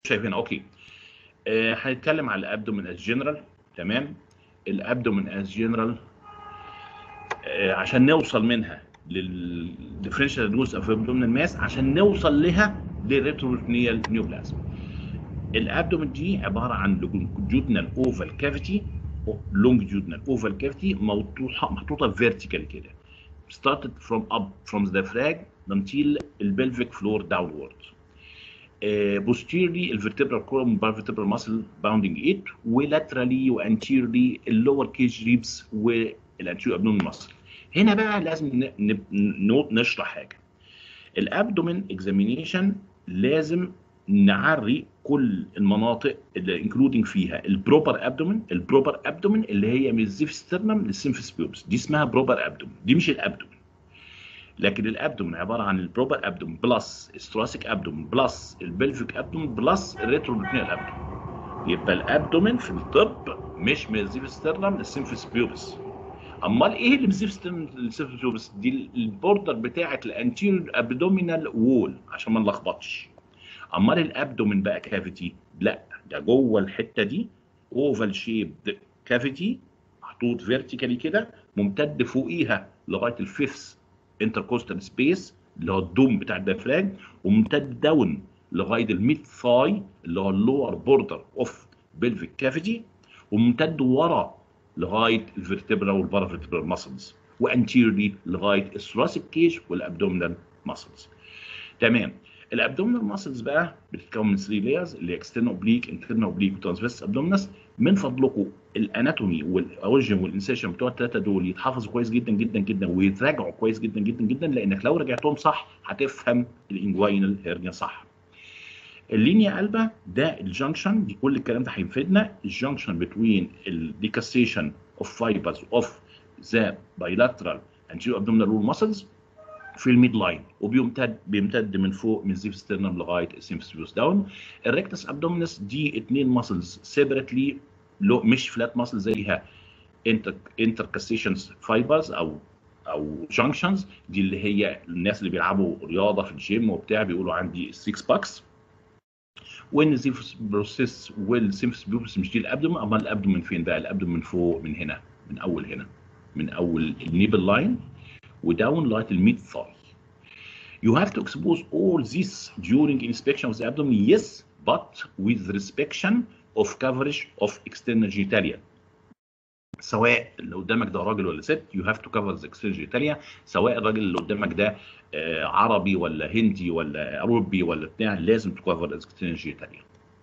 شايفينها اوكي آه، هنتكلم على الابدومين از جنرال تمام الابدومين از جنرال عشان نوصل منها للديفرنشال دوز اوف ابدومينال ماس عشان نوصل لها للريتروبريتونيال نيوبلازم الابدومين دي عباره عن لونجيتودنال اوفال كافيتي لونجيتودنال اوفال كافيتي محطوطه محطوطه فيرتيكال كده started from up from the diaphragm until البلفيك فلور downward uh, posteriorly الفرتبرال column vertebral muscle bounding it ولاترالي وانتيرلي اللور كيج ريبس والانتيريور ابنومين muscle هنا بقى لازم ن- ن- نشرح حاجه الابدومين اكزامينيشن لازم نعري كل المناطق اللي انكلودنج فيها البروبر ابدومين البروبر ابدومين اللي هي من الزيف سترنم للسيمفيس بيوبس دي اسمها بروبر ابدومين دي مش الابدومين لكن الابدومين عباره عن البروبر ابدومين بلس الثوراسيك ابدومين بلس البلفيك ابدومين بلس الريتروبريتونيال ابدومين يبقى الابدومين في الطب مش من الزيف سترنم للسيمفيس بيوبس امال ايه اللي بيزيف سترنم للسيمفيس بيوبس دي البوردر بتاعه الانتيريور ابدومينال وول عشان ما نلخبطش امال الابدومين بقى كافيتي لا ده جوه الحته دي اوفال شيبد كافيتي محطوط فيرتيكالي كده ممتد فوقيها لغايه الفيفث انتركوستال سبيس اللي هو الدوم بتاع الديافراج وممتد داون لغايه الميد ثاي اللي هو اللور بوردر اوف بلفيك كافيتي وممتد ورا لغايه الفرتبرا والبارافرتبرال ماسلز وانتيرلي لغايه الثوراسيك كيج والابدومينال ماسلز تمام الابدومينال ماسلز بقى بتتكون من 3 لايرز اللي اكسترنال اوبليك انترنال اوبليك وترانسفيرس ابدومينس من فضلكم الاناتومي والاوريجن والانسيشن بتوع الثلاثه دول يتحفظوا كويس جدا جدا جدا ويتراجعوا كويس جدا جدا جدا لانك لو رجعتهم صح هتفهم الانجوينال هيرنيا صح اللينيا قلبه ده الجنكشن دي كل الكلام ده هيفيدنا الجنكشن بتوين الديكاستيشن اوف فايبرز اوف ذا بايلاترال anterior abdominal wall muscles في الميد لاين وبيمتد بيمتد من فوق من زيف سترنم لغايه السيمفيسيوس داون الريكتس ابدومينس دي اثنين ماسلز سيبريتلي لو مش فلات ماسل زيها انتر انتركستيشنز فايبرز او او جانكشنز دي اللي هي الناس اللي بيلعبوا رياضه في الجيم وبتاع بيقولوا عندي 6 باكس وان الزيفوس بروسيس والسيمفيس بيوبس مش دي الابدومين امال الابدومين فين بقى الابدومين فوق من هنا من اول هنا من اول النيبل لاين وداون لغايه الميد ثاي You have to expose all this during inspection of the abdomen, yes, but with restriction of coverage of external genitalia. سواء اللي قدامك ده راجل ولا ست you have to cover the external genitalia سواء الراجل اللي قدامك ده آه، عربي ولا هندي ولا اوروبي ولا بتاع لازم تكفر external genitalia.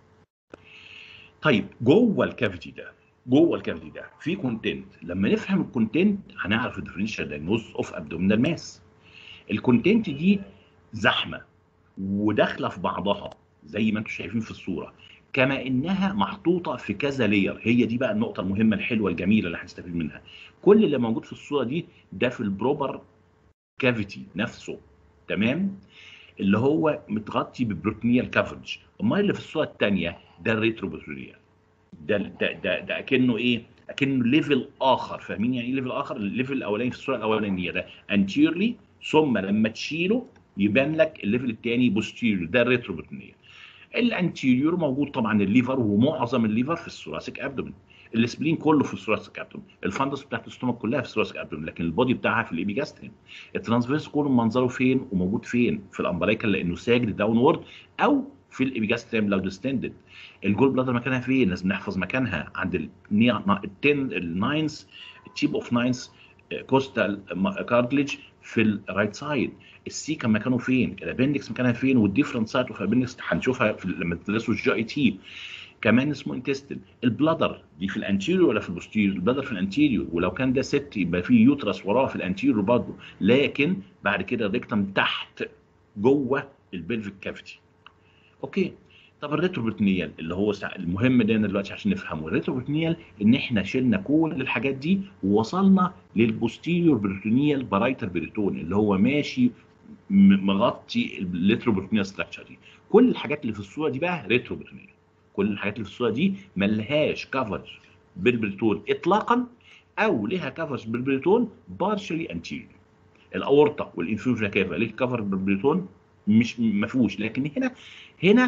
طيب جوه الكافيتي ده جوه الكافيتي ده في كونتنت لما نفهم الكونتنت هنعرف الديفرنشال دايجنوز اوف ابدومينال ماس الكونتنت دي زحمه وداخله في بعضها زي ما انتم شايفين في الصوره كما انها محطوطه في كذا لير هي دي بقى النقطه المهمه الحلوه الجميله اللي هنستفيد منها كل اللي موجود في الصوره دي ده في البروبر كافيتي نفسه تمام اللي هو متغطي ببروتينيال كافرج امال اللي في الصوره الثانيه ده الريتروبروتينيال ده ده ده, ده اكنه ايه اكنه ليفل اخر فاهمين يعني ايه ليفل اخر الليفل الاولاني في الصوره الاولانيه ده انتيرلي ثم لما تشيله يبان لك الليفل الثاني بوستيريور ده الريتروبروتينيال الانتيريور موجود طبعا الليفر ومعظم الليفر في الثوراسيك ابدومين السبلين كله في الثوراسيك ابدومين الفندس بتاعت الاستومك كلها في الثوراسيك ابدومين لكن البودي بتاعها في الابيجاسترين الترانسفيرس كله منظره فين وموجود فين في الامبريكال لانه ساجد داونورد او في الابيجاستريم لو ديستندد الجول بلادر مكانها فين لازم نحفظ مكانها عند ال 10 الناينث التيب اوف ناينث كوستال كارتليج في الرايت سايد السي كان مكانه فين الابندكس مكانها فين والديفرنت سايد اوف ابندكس هنشوفها في لما تدرسوا الجي اي تي كمان اسمه انتستين البلادر دي في الانتيريور ولا في البوستيريور البلادر في الانتيريور ولو كان ده ست يبقى في يوترس وراه في الانتيريور برضه لكن بعد كده الريكتم تحت جوه البلفيك كافيتي اوكي طب الريتروبروتينيال اللي هو سع- المهم ده دلوقتي عشان نفهمه الريتروبروتينيال ان احنا شلنا كل الحاجات دي ووصلنا للبوستيريور بروتينيال بارايتر بريتون اللي هو ماشي م- مغطي الريتروبروتينيال ستراكشر دي كل الحاجات اللي في الصوره دي بقى ريتروبروتينيال كل الحاجات اللي في الصوره دي ملهاش كفرج بالبريتون اطلاقا او لها كفرج بالبريتون بارشلي انتيريور الاورطه والانفيوجن كافا ليه كفر بالبريتون مش ما فيهوش لكن هنا هنا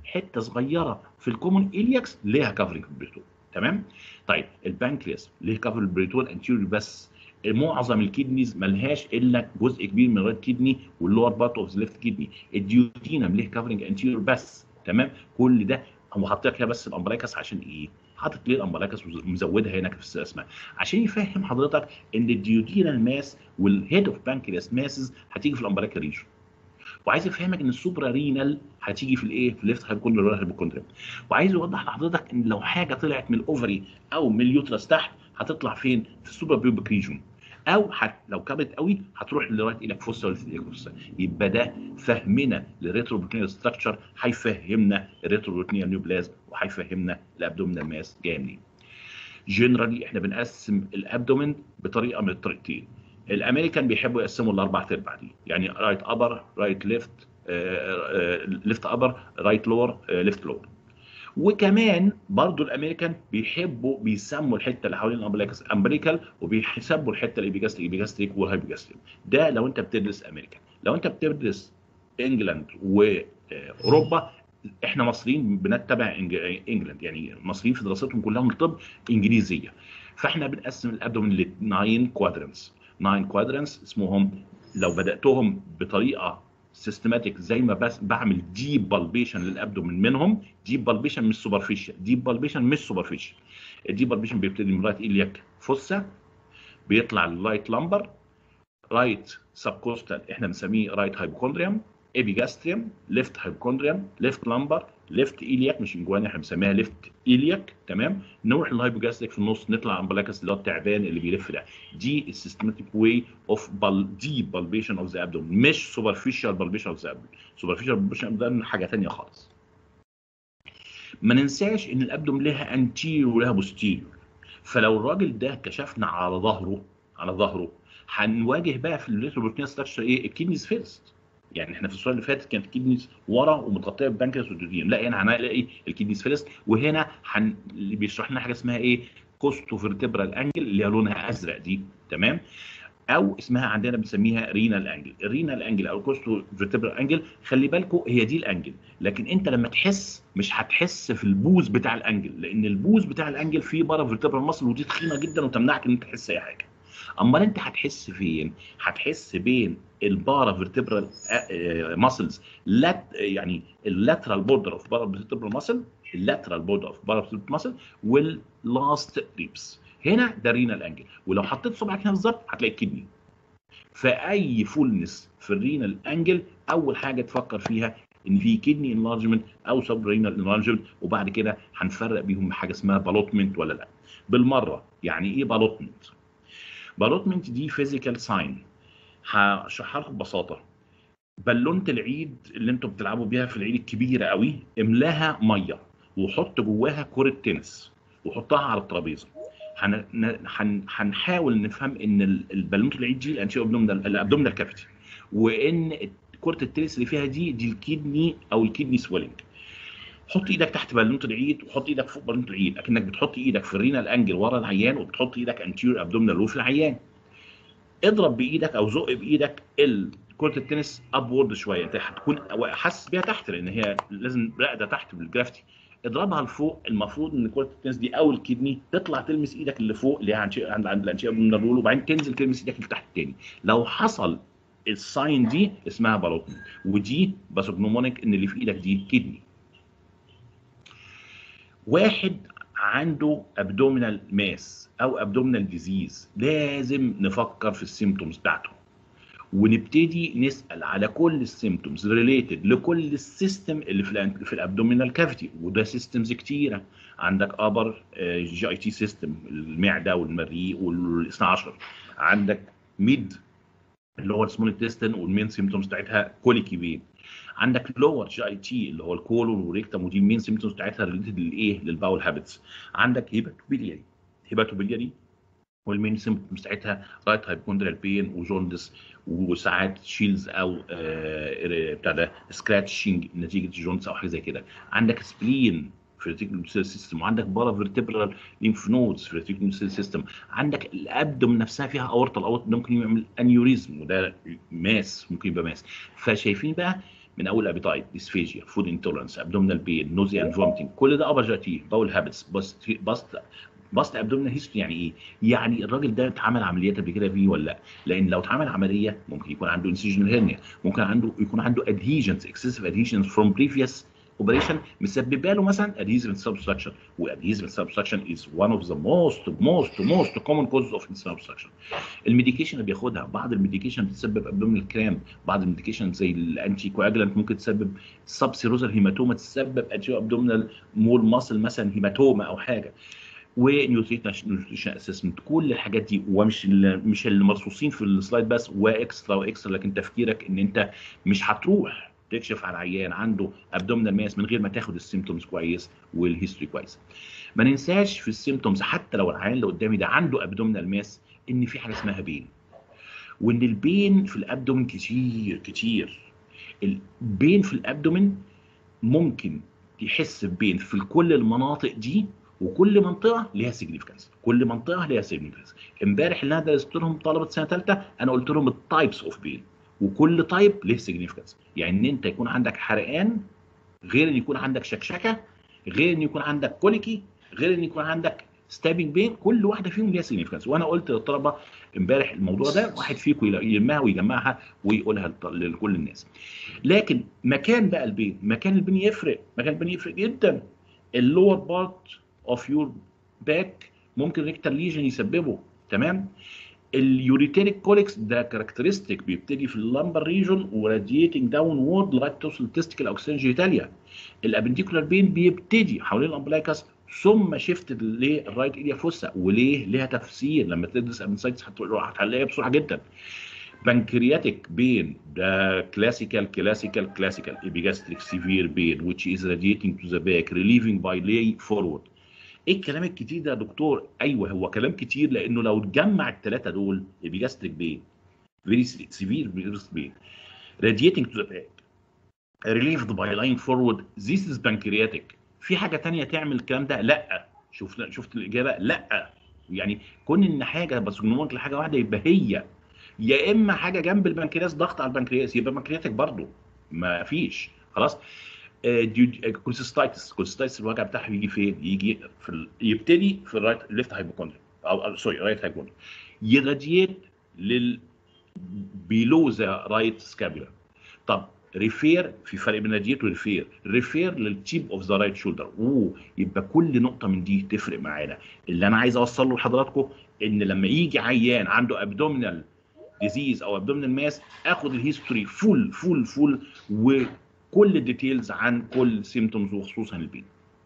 حته صغيره في الكومون الياكس ليها كفرنج بريتون تمام طيب البانكرياس ليه كفرنج بريتون انتيريور بس معظم الكدنيز ملهاش الا جزء كبير من الرايت كدني واللور بارت اوف ليفت كدني الديوتينم ليه كفرنج انتيريور بس تمام كل ده هو حاطط لك بس الامبلايكس عشان ايه؟ حاطط ليه الامبلايكس ومزودها هنا في الاسماء عشان يفهم حضرتك ان الديودينال ماس والهيد اوف بانكرياس ماسز هتيجي في الامبلايكا ريجن وعايز يفهمك ان السوبرا رينال هتيجي في الايه في الليفت هايبوكوندريال ولا هايبوكوندريال وعايز يوضح لحضرتك ان لو حاجه طلعت من الاوفري او من اليوترس تحت هتطلع فين في السوبرا بيوبك ريجون او حت لو كبرت قوي هتروح لغايه ايدك فوسا ولا ايدك يبقى ده فهمنا للريتروبروتينيال ستراكشر هيفهمنا الريتروبروتينيال نيوبلازم وهيفهمنا الابدومينال ماس جايه منين. جنرالي احنا بنقسم الابدومين بطريقه من الطريقتين. الامريكان بيحبوا يقسموا الاربع ارباع دي يعني رايت ابر رايت ليفت ليفت ابر رايت لور ليفت لور وكمان برضو الامريكان بيحبوا بيسموا الحته اللي حوالين الامبليكس امبريكال وبيسموا الحته الايبيجاستريك ايبيجاستريك والهايبيجاستريك ده لو انت بتدرس امريكان لو انت بتدرس انجلاند واوروبا احنا مصريين بنتبع انجلاند يعني مصريين في دراستهم كلهم الطب انجليزيه فاحنا بنقسم الابدومين ل 9 كوادرنتس 9 كوادرنتس اسمهم لو بداتهم بطريقه سيستماتيك زي ما بس بعمل ديب بالبيشن للابدومين منهم ديب بالبيشن مش سوبرفيشال ديب بالبيشن مش سوبرفيشال الديب بالبيشن بيبتدي من رايت الياك فوسا بيطلع للرايت لامبر رايت سبكوستال احنا بنسميه رايت هايبوكوندريوم ايبيجاستريوم ليفت هايبوكوندريوم ليفت لامبر ليفت ايلياك مش انجواني احنا بنسميها ليفت ايلياك تمام نروح للهايبوجاستريك في النص نطلع امبلاكس اللي هو التعبان اللي بيلف ده دي السيستماتيك واي اوف دي بالبيشن اوف ذا ابدومن مش سوبرفيشال بالبيشن اوف ذا ابدومن سوبرفيشال بالبيشن ده حاجه ثانيه خالص ما ننساش ان الابدومن لها انتيريور ولها بوستيريور فلو الراجل ده كشفنا على ظهره على ظهره هنواجه بقى في الريتروبروتينيال ستراكشر ايه الكيدنيز فيرست يعني احنا في الصوره اللي فاتت كانت الكيدنيز ورا ومتغطيه ببنكرياس والدوديوم لا هنا هنلاقي الكيدنيز فيرست وهنا حن... اللي بيشرح لنا حاجه اسمها ايه كوستو فيرتبرال انجل اللي هي لونها ازرق دي تمام او اسمها عندنا بنسميها رينال انجل الرينال انجل او الكوستو فيرتبرال انجل خلي بالكم هي دي الانجل لكن انت لما تحس مش هتحس في البوز بتاع الانجل لان البوز بتاع الانجل فيه بارا فيرتبرال ماسل ودي تخينه جدا وتمنعك ان انت تحس اي حاجه امال انت هتحس فين هتحس بين البارا فيرتبرال ماسلز لات يعني اللاترال بوردر اوف بارا فيرتبرال ماسل اللاترال بوردر اوف بارا فيرتبرال ماسل واللاست ريبس هنا ده رينال انجل ولو حطيت صبعك هنا بالظبط هتلاقي الكدني فاي فولنس في الرينال انجل اول حاجه تفكر فيها ان في كدني انلارجمنت او سب رينال انلارجمنت وبعد كده هنفرق بيهم بحاجه اسمها بالوتمنت ولا لا بالمره يعني ايه بالوتمنت بالوتمنت دي فيزيكال ساين هشرحها لكم ببساطه بالونه العيد اللي انتوا بتلعبوا بيها في العيد الكبيره قوي املاها ميه وحط جواها كره تنس وحطها على الترابيزه هنحاول نفهم ان البالونه العيد دي الانتي الابدومينال كافيتي وان كره التنس اللي فيها دي دي الكدني او الكدني سويلنج حط ايدك تحت بالونه العيد وحط ايدك فوق بالونه العيد اكنك بتحط ايدك في الرينال انجل ورا العيان وبتحط ايدك انتيريور ابدومينال وفي العيان اضرب بايدك او زق بايدك كره التنس ابورد شويه انت هتكون حاسس بيها تحت لان هي لازم راقده تحت بالجرافتي اضربها لفوق المفروض ان كره التنس دي او الكدني تطلع تلمس ايدك اللي فوق اللي هي عند عند الانشيه من الرول وبعدين تنزل تلمس ايدك اللي تحت التاني لو حصل الساين دي اسمها بالوتمنت ودي باسوجنومونيك ان اللي في ايدك دي كدني واحد عنده ابدومينال ماس او ابدومينال ديزيز لازم نفكر في السيمتومز بتاعته ونبتدي نسال على كل السيمتومز ريليتد لكل السيستم اللي في في الابدومينال كافيتي وده سيستمز كتيره عندك ابر جي اي تي سيستم المعده والمريء والاثنى عشر عندك ميد اللي هو السمول انتستين والمين سيمتومز بتاعتها كوليكي بين عندك لور جي اي تي اللي هو الكولون والريكتم ودي المين سيمتومز بتاعتها ريليتد للايه للباول هابتس عندك هيباتوبيلياري هيباتوبيلياري والمين سيمتومز بتاعتها رايت هايبوكوندريال بين وجوندس وساعات شيلز او آه بتاع ده سكراتشنج نتيجه جوندس او حاجه زي كده عندك سبلين في الريتيكولوم سيستم وعندك بارا فيرتبرال ليمف نودز في الريتيكولوم سيستم عندك الابدوم نفسها فيها اورطه الاورطه ده ممكن يعمل انيوريزم وده ماس ممكن يبقى ماس فشايفين بقى من اول ابيتايت ديسفيجيا فود انتولرنس ابدومينال بين نوزيا اند فومتنج كل ده ابر جي تي باول هابتس بس بس باست ابدومينال هيستوري يعني ايه؟ يعني الراجل ده اتعمل عمليات قبل كده فيه ولا لا؟ لان لو اتعمل عمليه ممكن يكون عنده انسيجنال هيرنيا، ممكن عنده يكون عنده ادهيجنز اكسسيف ادهيجنز فروم بريفيوس اوبريشن مسببه له مثلا adhesive substruction وadhesive substruction is one of the most most most common causes of substruction الميديكيشن اللي بياخدها بعض الميديكيشن بتسبب ابدومينال كرام بعض الميديكيشن زي الانتي كواجلانت ممكن تسبب سب سيروزال هيماتوما تسبب انتي ابدومينال مول ماسل مثلا هيماتوما او حاجه ونيوتريشن اسسمنت كل الحاجات دي ومش اللي مش اللي مرصوصين في السلايد بس واكسترا واكسترا لكن تفكيرك ان انت مش هتروح تكشف على عيان عنده ابدومينال ماس من غير ما تاخد السيمتومز كويس والهيستوري كويس ما ننساش في السيمتومز حتى لو العيان اللي قدامي ده عنده ابدومينال ماس ان في حاجه اسمها بين وان البين في الابدومين كتير كتير البين في الابدومين ممكن تحس ببين في كل المناطق دي وكل منطقه ليها سيجنيفيكانس كل منطقه ليها سيجنيفيكانس امبارح اللي انا درست لهم طلبه سنه ثالثه انا قلت لهم التايبس اوف بين وكل تايب له سيجنيفيكانس يعني ان انت يكون عندك حرقان غير ان يكون عندك شكشكه غير ان يكون عندك كوليكي غير ان يكون عندك ستابنج بين كل واحده فيهم ليها سيجنيفيكانس وانا قلت للطلبه امبارح الموضوع ده واحد فيكم يلمها ويجمعها ويقولها لكل الناس لكن مكان بقى البين مكان البين يفرق مكان البين يفرق جدا اللور بارت اوف يور باك ممكن ريكتال ليجن يسببه تمام اليوريتيريك كوليكس ده كاركترستيك بيبتدي في اللمبر ريجون وراديتنج داون وورد لغايه توصل للتستيكال او جيتاليا الابنديكولار بين بيبتدي حوالين الامبلايكس ثم شيفت للرايت ايديا فوسا وليه ليها تفسير لما تدرس ابنسايتس هتلاقيها بسرعه جدا بنكرياتيك بين ده كلاسيكال كلاسيكال كلاسيكال epigastric severe pain which is radiating to the back relieving by lay forward ايه الكلام الكتير ده يا دكتور؟ ايوه هو كلام كتير لانه لو اتجمع الثلاثه دول epigastric pain very severe pain radiating to the back relieved by lying forward this is pancreatic في حاجه ثانيه تعمل الكلام ده؟ لا شفت شفت الاجابه؟ لا يعني كون ان حاجه بس نموت لحاجه واحده يبقى هي يا اما حاجه جنب البنكرياس ضغط على البنكرياس يبقى بنكرياتك برضه ما فيش خلاص كوليسيستايتس كوليسيستايتس الوجع بتاعها بيجي فين؟ يجي في ال... يبتدي في الرايت ليفت هايبوكوندريا او سوري رايت هايبوكوندريا يراديت لل بيلو ذا رايت سكابيولا طب ريفير في فرق بين راديت وريفير ريفير للتيب اوف ذا رايت شولدر اوه يبقى كل نقطه من دي تفرق معانا اللي انا عايز اوصله لحضراتكم ان لما يجي عيان عنده ابدومينال ديزيز او ابدومينال ماس اخد الهيستوري فول فول فول وكل الديتيلز عن كل سيمتومز وخصوصا البين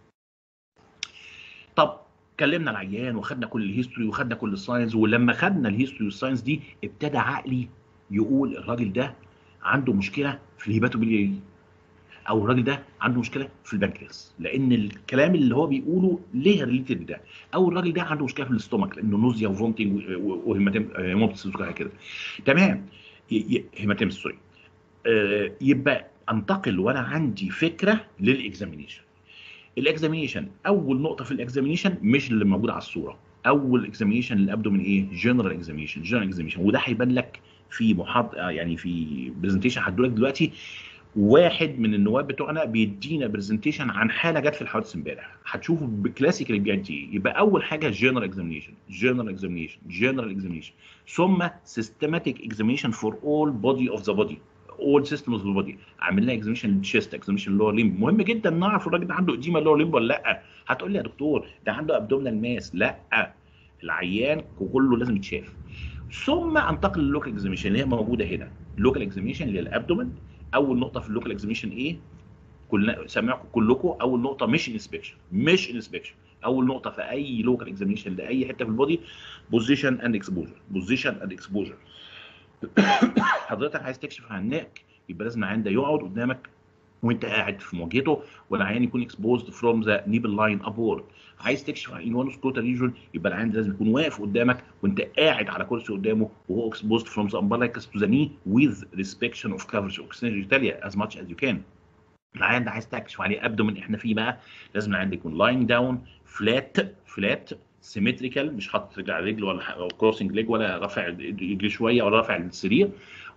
طب كلمنا العيان وخدنا كل الهيستوري وخدنا كل الساينز ولما خدنا الهيستوري والساينز دي ابتدى عقلي يقول الراجل ده عنده مشكله في الهيباتوبيلياري او الراجل ده عنده مشكله في البنكرياس لان الكلام اللي هو بيقوله ليه ريليتد ده او الراجل ده عنده مشكله في الاستومك لانه نوزيا وفومتنج وهيماتيمس كده تمام هيماتيمس سوري آه يبقى انتقل وانا عندي فكره للاكزامينيشن الاكزامينيشن اول نقطه في الاكزامينيشن مش اللي موجود على الصوره اول اكزامينيشن اللي ابدو من ايه جنرال اكزامينيشن جنرال اكزامينيشن وده هيبان لك في محاضره يعني في برزنتيشن هدولك دلوقتي واحد من النواب بتوعنا بيدينا برزنتيشن عن حاله جت في الحوادث امبارح هتشوفوا بكلاسيكال بيدي ايه يبقى اول حاجه جنرال اكزامينيشن جنرال اكزامينيشن جنرال اكزامينيشن ثم سيستماتيك اكزامينيشن فور اول بودي اوف ذا بودي اول سيستم اوف ذا بودي عامل لنا اكزامينيشن للتشيست اكزامينشن لور ليمب مهم جدا نعرف الراجل ده عنده اديما لور ليمب ولا لا هتقول لي يا دكتور ده عنده ابدومينال ماس لا العيان كله لازم يتشاف ثم انتقل للوكال اكزامينشن اللي هي موجوده هنا اللوكال اكزامينشن اللي هي الابدومن اول نقطه في اللوكال اكزامينشن ايه كلنا سامعكم كلكم اول نقطه مش انسبكشن مش انسبكشن اول نقطه في اي لوكال اكزامينشن لاي حته في البودي بوزيشن اند اكسبوجر بوزيشن اند اكسبوجر حضرتك عايز تكشف عن النك يبقى لازم العيان ده يقعد قدامك وانت قاعد في مواجهته والعيان يكون اكسبوزد فروم ذا نيبل لاين ابورد عايز تكشف عن انوانوس كوتا ريجون يبقى العيان لازم يكون واقف قدامك وانت قاعد على كرسي قدامه وهو اكسبوزد فروم ذا umbilicus to the knee with restriction of coverage of genitalia as much as you can العيان ده عايز تكشف عليه ابدومن احنا فيه بقى لازم العيان ده يكون لاين داون فلات فلات سيمتريكال مش حاطط رجل على رجل ولا كروسنج ليج ولا رافع رجلي شويه ولا رافع السرير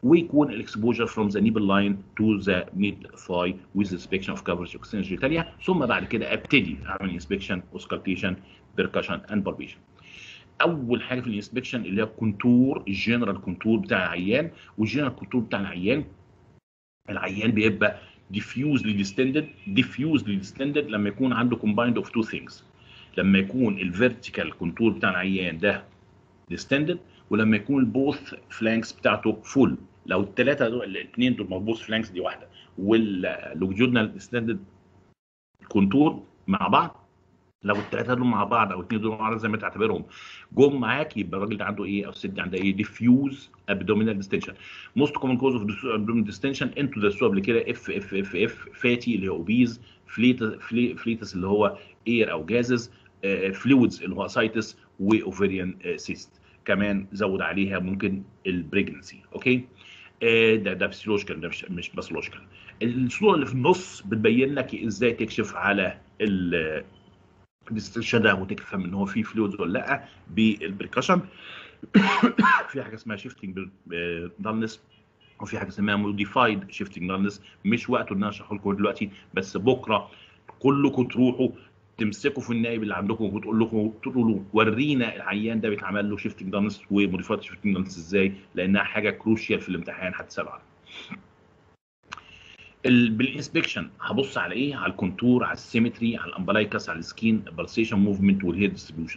ويكون الاكسبوجر فروم ذا نيبل لاين تو ذا ميد ثاي ويز انسبكشن اوف كفرج اكستنشن جيتاليا ثم بعد كده ابتدي اعمل انسبكشن اوسكالتيشن بيركشن اند بالبيشن اول حاجه في الانسبكشن اللي هي الكونتور الجنرال كونتور بتاع العيان والجنرال كونتور بتاع العيان العيان بيبقى diffusely distended diffusely distended لما يكون عنده combined of two things لما يكون الفيرتيكال كونتور بتاع العيان ده distended ولما يكون البوث فلانكس بتاعته فول لو الثلاثه دول الاثنين دول بوث فلانكس دي واحده واللوجيودنال ديستندد كونتور مع بعض لو الثلاثه دول مع بعض او الاثنين دول مع بعض زي ما تعتبرهم جم معاك يبقى الراجل ده عنده ايه او الست دي عندها ايه ديفيوز ابدومينال ديستنشن موست كومن كوز اوف ابدومينال ديستنشن انتوا درسوها قبل كده اف اف اف اف فاتي اللي هو اوبيز فليتس اللي هو اير او جازز فلويدز اللي هو اسايتس واوفيريان سيست كمان زود عليها ممكن البريجنسي اوكي آه ده ده فيسيولوجيكال ده مش مش باثولوجيكال الصوره اللي في النص بتبين لك ازاي تكشف على ال الاستنشاق ده وتفهم ان هو فيه فلويدز ولا لا بالبريكشن في حاجه اسمها شيفتنج دالنس وفي حاجه اسمها موديفايد شيفتنج دالنس مش وقته ان انا اشرحه لكم دلوقتي بس بكره كلكم تروحوا تمسكوا في النائب اللي عندكم وتقول لكم تقولوا له ورينا العيان ده بيتعمل له شيفتنج دانس وموديفايد شيفتنج دانس ازاي لانها حاجه كروشيال في الامتحان هتسال عنها. بالانسبكشن هبص على ايه؟ على الكونتور على السيمتري على الامبلايكس على السكين بالسيشن موفمنت والهير ديستريبيوشن.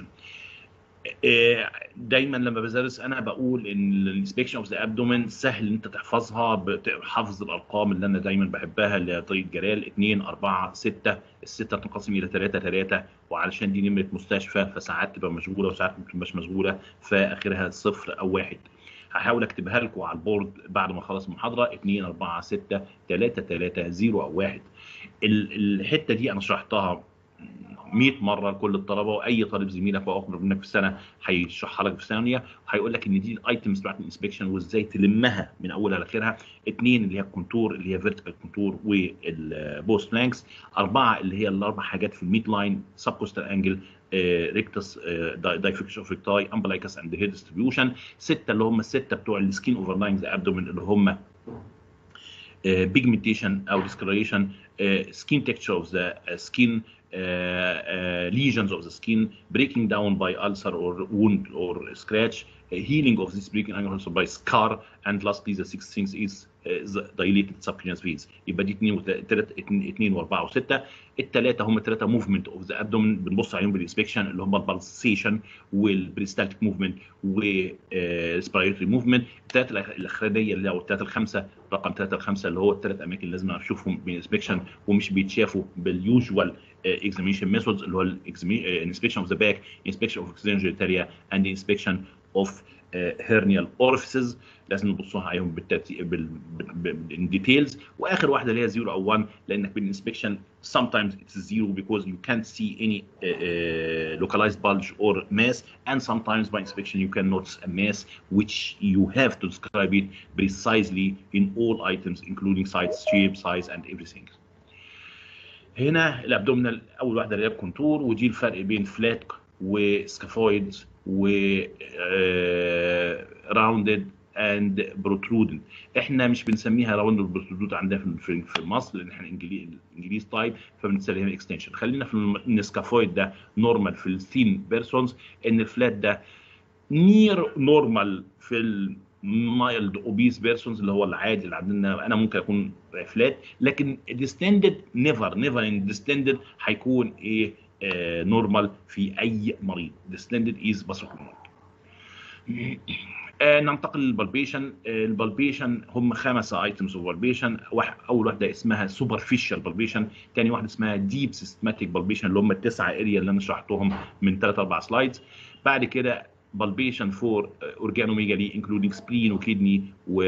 دايما لما بدرس انا بقول ان الانسبكشن اوف ذا ابدومين سهل ان انت تحفظها حافظ الارقام اللي انا دايما بحبها اللي هي طريقه جلال 2 4 6 السته تنقسم الى 3 3 وعلشان دي نمره مستشفى فساعات تبقى مشغوله وساعات ما تبقاش مشغوله فاخرها صفر او واحد هحاول اكتبها لكم على البورد بعد ما اخلص المحاضره 2 4 6 3 3 0 او 1 الحته دي انا شرحتها 100 مره لكل الطلبه واي طالب زميلك او اكبر منك في السنه هيشرحها لك في ثانيه وهيقول لك ان دي الايتمز بتاعت الانسبكشن وازاي تلمها من اولها لاخرها اثنين اللي هي الكونتور اللي هي فيرتيكال كونتور والبوست لانكس اربعه اللي هي الاربع حاجات في الميد لاين سب كوستال انجل ريكتس دايفيكشن اوف ريكتاي امبلايكس اند هيد ديستريبيوشن سته اللي هم السته بتوع السكين اوفر لاين ذا ابدومين اللي هم بيجمنتيشن او discoloration سكين تكتشر اوف ذا سكين Uh, uh, lesions of the skin, breaking down by ulcer or wound or scratch, uh, healing of this breaking down also by scar, and lastly the sixth thing is the dilated subcutaneous veins. يبقى دي 2 2 و4 و6 الثلاثه هم الثلاثه موفمنت اوف ذا ابدومن بنبص عليهم بالانسبكشن اللي هم البلسيشن والبريستالتيك موفمنت والريسبيراتوري موفمنت الثلاثه الاخرانيه اللي هو الثلاثه الخمسه رقم ثلاثه الخمسه اللي هو الثلاث اماكن اللي لازم اشوفهم بالانسبكشن ومش بيتشافوا باليوجوال examination methods اللي هو inspection of the back, inspection of external genitalia and inspection of uh, hernial orifices لازم نبصوا عليهم بالترتيب بالديتيلز واخر واحده اللي هي 0 او 1 لانك بالانسبكشن sometimes it's zero because you can't see any uh, uh, localized bulge or mass and sometimes by inspection you can notice a mass which you have to describe it precisely in all items including size, shape, size and everything. هنا الابدومينال اول واحده اللي هي الكونتور ودي الفرق بين فلات وسكافويد و راوندد اند بروترودن احنا مش بنسميها راوند بروترود عندنا في في مصر لان احنا انجليزي انجليزي تايب فبنسميها اكستنشن خلينا في السكافويد ده نورمال في الثين بيرسونز ان الفلات ده نير نورمال في المايلد اوبيس بيرسونز اللي هو العادي اللي عندنا انا ممكن اكون فلات لكن ديستندد نيفر نيفر ان ديستندد هيكون ايه نورمال في اي مريض ديستندد از باسوكومون آه ننتقل للبالبيشن آه البالبيشن هم خمسه ايتمز اوف بالبيشن اول واحده اسمها سوبرفيشال بالبيشن ثاني واحده اسمها ديب سيستماتيك بالبيشن اللي هم التسعه اريا اللي انا شرحتهم من ثلاث اربع سلايدز بعد كده بالبيشن فور اورجانوميجالي انكلودينج سبلين وكدني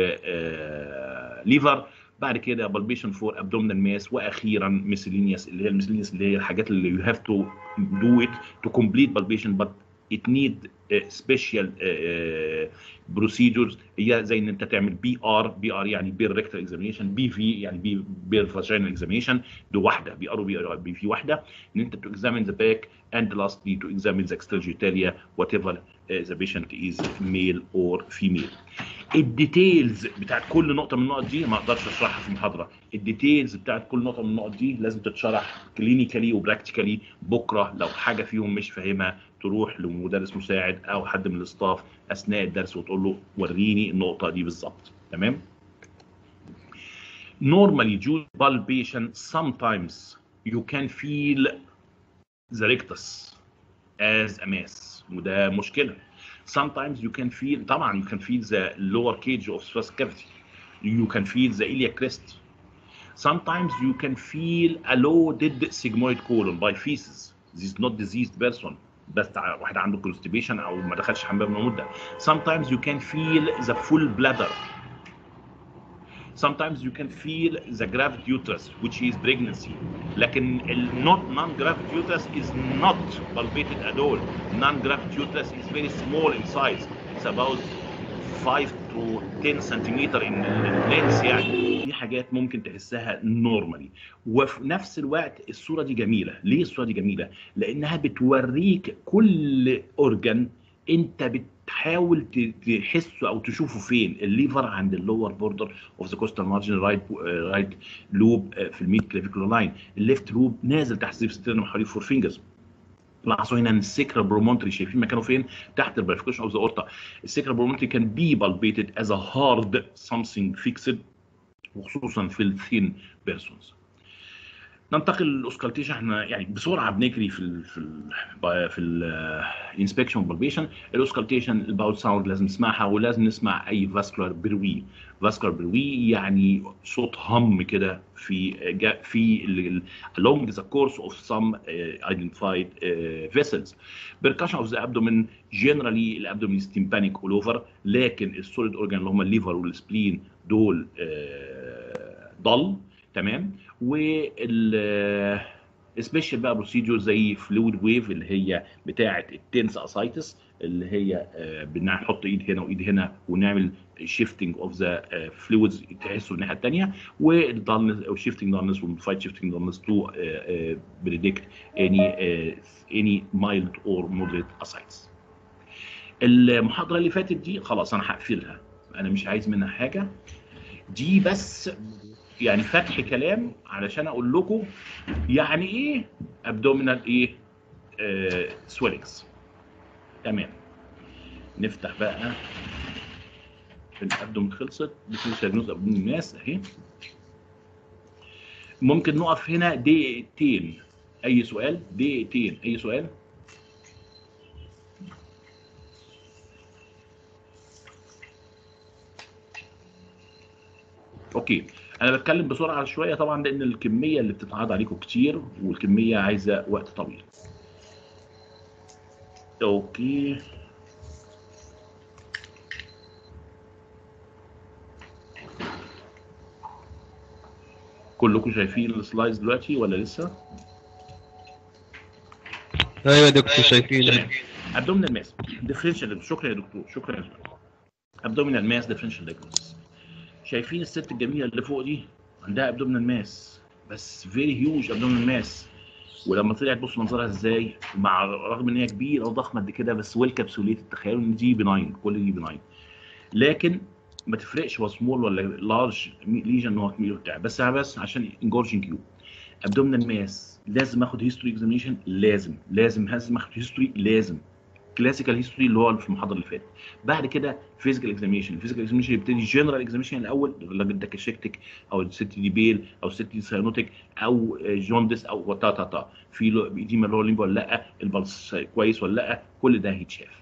وليفر بعد كده بالبيشن فور ابدومينال ماس واخيرا ميسلينيوس اللي هي الميسلينيوس اللي هي الحاجات اللي يو هاف تو دو ات تو كومبليت بالبيشن بت it need سبيشال بروسيدورز هي زي ان انت تعمل بي ار بي ار يعني بير ريكتال اكزامينشن بي في يعني بي بير فاجينال اكزامينشن دي واحده بي ار وبي بي في واحده ان انت تو اكزامين ذا باك اند لاستلي تو اكزامين ذا اكسترا جيتاليا وات ايفر ذا بيشنت از ميل اور فيميل الديتيلز بتاعت كل نقطه من النقط دي ما اقدرش اشرحها في محاضره الديتيلز بتاعت كل نقطه من النقط دي لازم تتشرح كلينيكالي وبراكتيكالي بكره لو حاجه فيهم مش فاهمها تروح لمدرس مساعد او حد من الاستاف اثناء الدرس وتقول له وريني النقطه دي بالظبط تمام normally due to palpation sometimes you can feel the rectus as a mass وده مشكله sometimes you can feel طبعا you can feel the lower cage of thoracic cavity you can feel the iliac crest sometimes you can feel a loaded sigmoid colon by feces this is not diseased person بس واحد عنده constipation او ما دخلش حمام من مده sometimes you can feel the full bladder sometimes you can feel the gravid uterus which is pregnancy لكن ال not non-gravid uterus is not palpated at all non-gravid uterus is very small in size it's about 5 to 10 سنتيمتر in length يعني دي حاجات ممكن تحسها نورمالي وفي نفس الوقت الصوره دي جميله ليه الصوره دي جميله لانها بتوريك كل اورجان انت بتحاول تحسه او تشوفه فين الليفر عند اللور بوردر اوف ذا كوستال مارجن رايت رايت لوب في الميد كلافيكولار لاين الليفت لوب نازل تحت سيف ستيرنم حوالي فور فينجرز لاحظوا هنا ان السكرا برومونتري شايفين مكانه فين تحت البريفيكيشن اوف ذا اورتا السكرا برومونتري كان بي بالبيتد از ا هارد سمثينج فيكسد وخصوصا في الثين بيرسونز ننتقل للاوسكالتيشن احنا يعني بسرعه بنجري في ال في ال في الانسبكشن بالبيشن الاوسكالتيشن الباول ساوند لازم نسمعها ولازم نسمع اي فاسكولار بروي فاسكولار بروي يعني صوت هم كده في جا في along the course of some uh, identified uh, vessels percussion of the abdomen generally الابدومين is tympanic all over لكن السوليد اورجان اللي هم الليفر والسبلين دول uh, ضل تمام وال سبيشال بقى بروسيدور زي فلويد ويف اللي هي بتاعه التنس اسايتس اللي هي بنحط ايد هنا وايد هنا ونعمل شيفتنج اوف ذا فلويدز تحسوا الناحيه الثانيه والدالنس او شيفتنج دالنس وموديفايد شيفتنج دالنس تو بريدكت اني اني مايلد اور مودريت اسايتس المحاضره اللي فاتت دي خلاص انا هقفلها انا مش عايز منها حاجه دي بس يعني فتح كلام علشان اقول لكم يعني ايه ابدومينال ايه آه سويلكس تمام نفتح بقى الابدومين خلصت ديفرنشال ابدومين الناس اهي ممكن نقف هنا دقيقتين اي سؤال دقيقتين اي سؤال اوكي انا بتكلم بسرعه شويه طبعا لان الكميه اللي بتتعرض عليكم كتير والكميه عايزه وقت طويل اوكي كلكم شايفين السلايدز دلوقتي ولا لسه ايوه يا دكتور شايفين ابدومينال ماس ديفرنشال شكرا يا دكتور شكرا يا دكتور ابدومينال ماس ديفرنشال دايجنوستس شايفين الست الجميله اللي فوق دي عندها ابدومينال ماس بس فيري هيوج ابدومينال ماس ولما طلعت بص منظرها ازاي مع رغم ان هي كبيره وضخمه قد كده بس ويل كابسوليت تخيلوا ان دي بناين كل دي بناين لكن ما تفرقش هو سمول ولا لارج ليجن هو كبير بتاع بس بس عشان انجورجنج كيو ابدومينال ماس لازم اخد هيستوري اكزامينشن لازم لازم لازم اخد هيستوري لازم كلاسيكال هيستوري اللي هو في المحاضره اللي فاتت بعد كده فيزيكال اكزامينشن الفيزيكال اكزامينشن يبتدي جنرال اكزامينشن الاول الراجل ده كشكتك او الست دي بيل او الست دي سيانوتيك او جوندس او تا تا تا في ايديما اللي هو ليمبو ولا لا البلس كويس ولا لا كل ده هيتشاف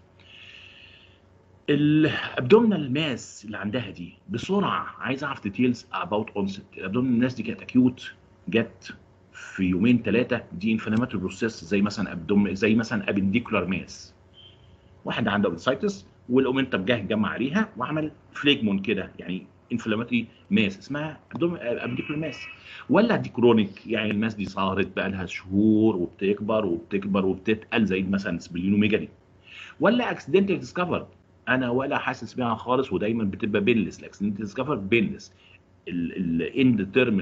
الابدومينال ماس اللي عندها دي بسرعه عايز اعرف ديتيلز اباوت اونست الابدومينال ماس دي كانت اكيوت جت في يومين ثلاثه دي انفلاماتوري بروسيس زي مثلا ابدوم زي مثلا ابنديكولار ماس واحد عنده ابنسايتس والاومنتم جه جمع عليها وعمل فليجمون كده يعني انفلاماتوري ماس اسمها ابديكولار ماس ولا دي كرونيك يعني الماس دي صارت بقى لها شهور وبتكبر وبتكبر وبتتقل زي مثلا سبلينوميجالي ولا اكسيدنتال ديسكفر انا ولا حاسس بيها خالص ودايما بتبقى بيلس الاكسيدنتال ديسكفر بيلس الاندترمنت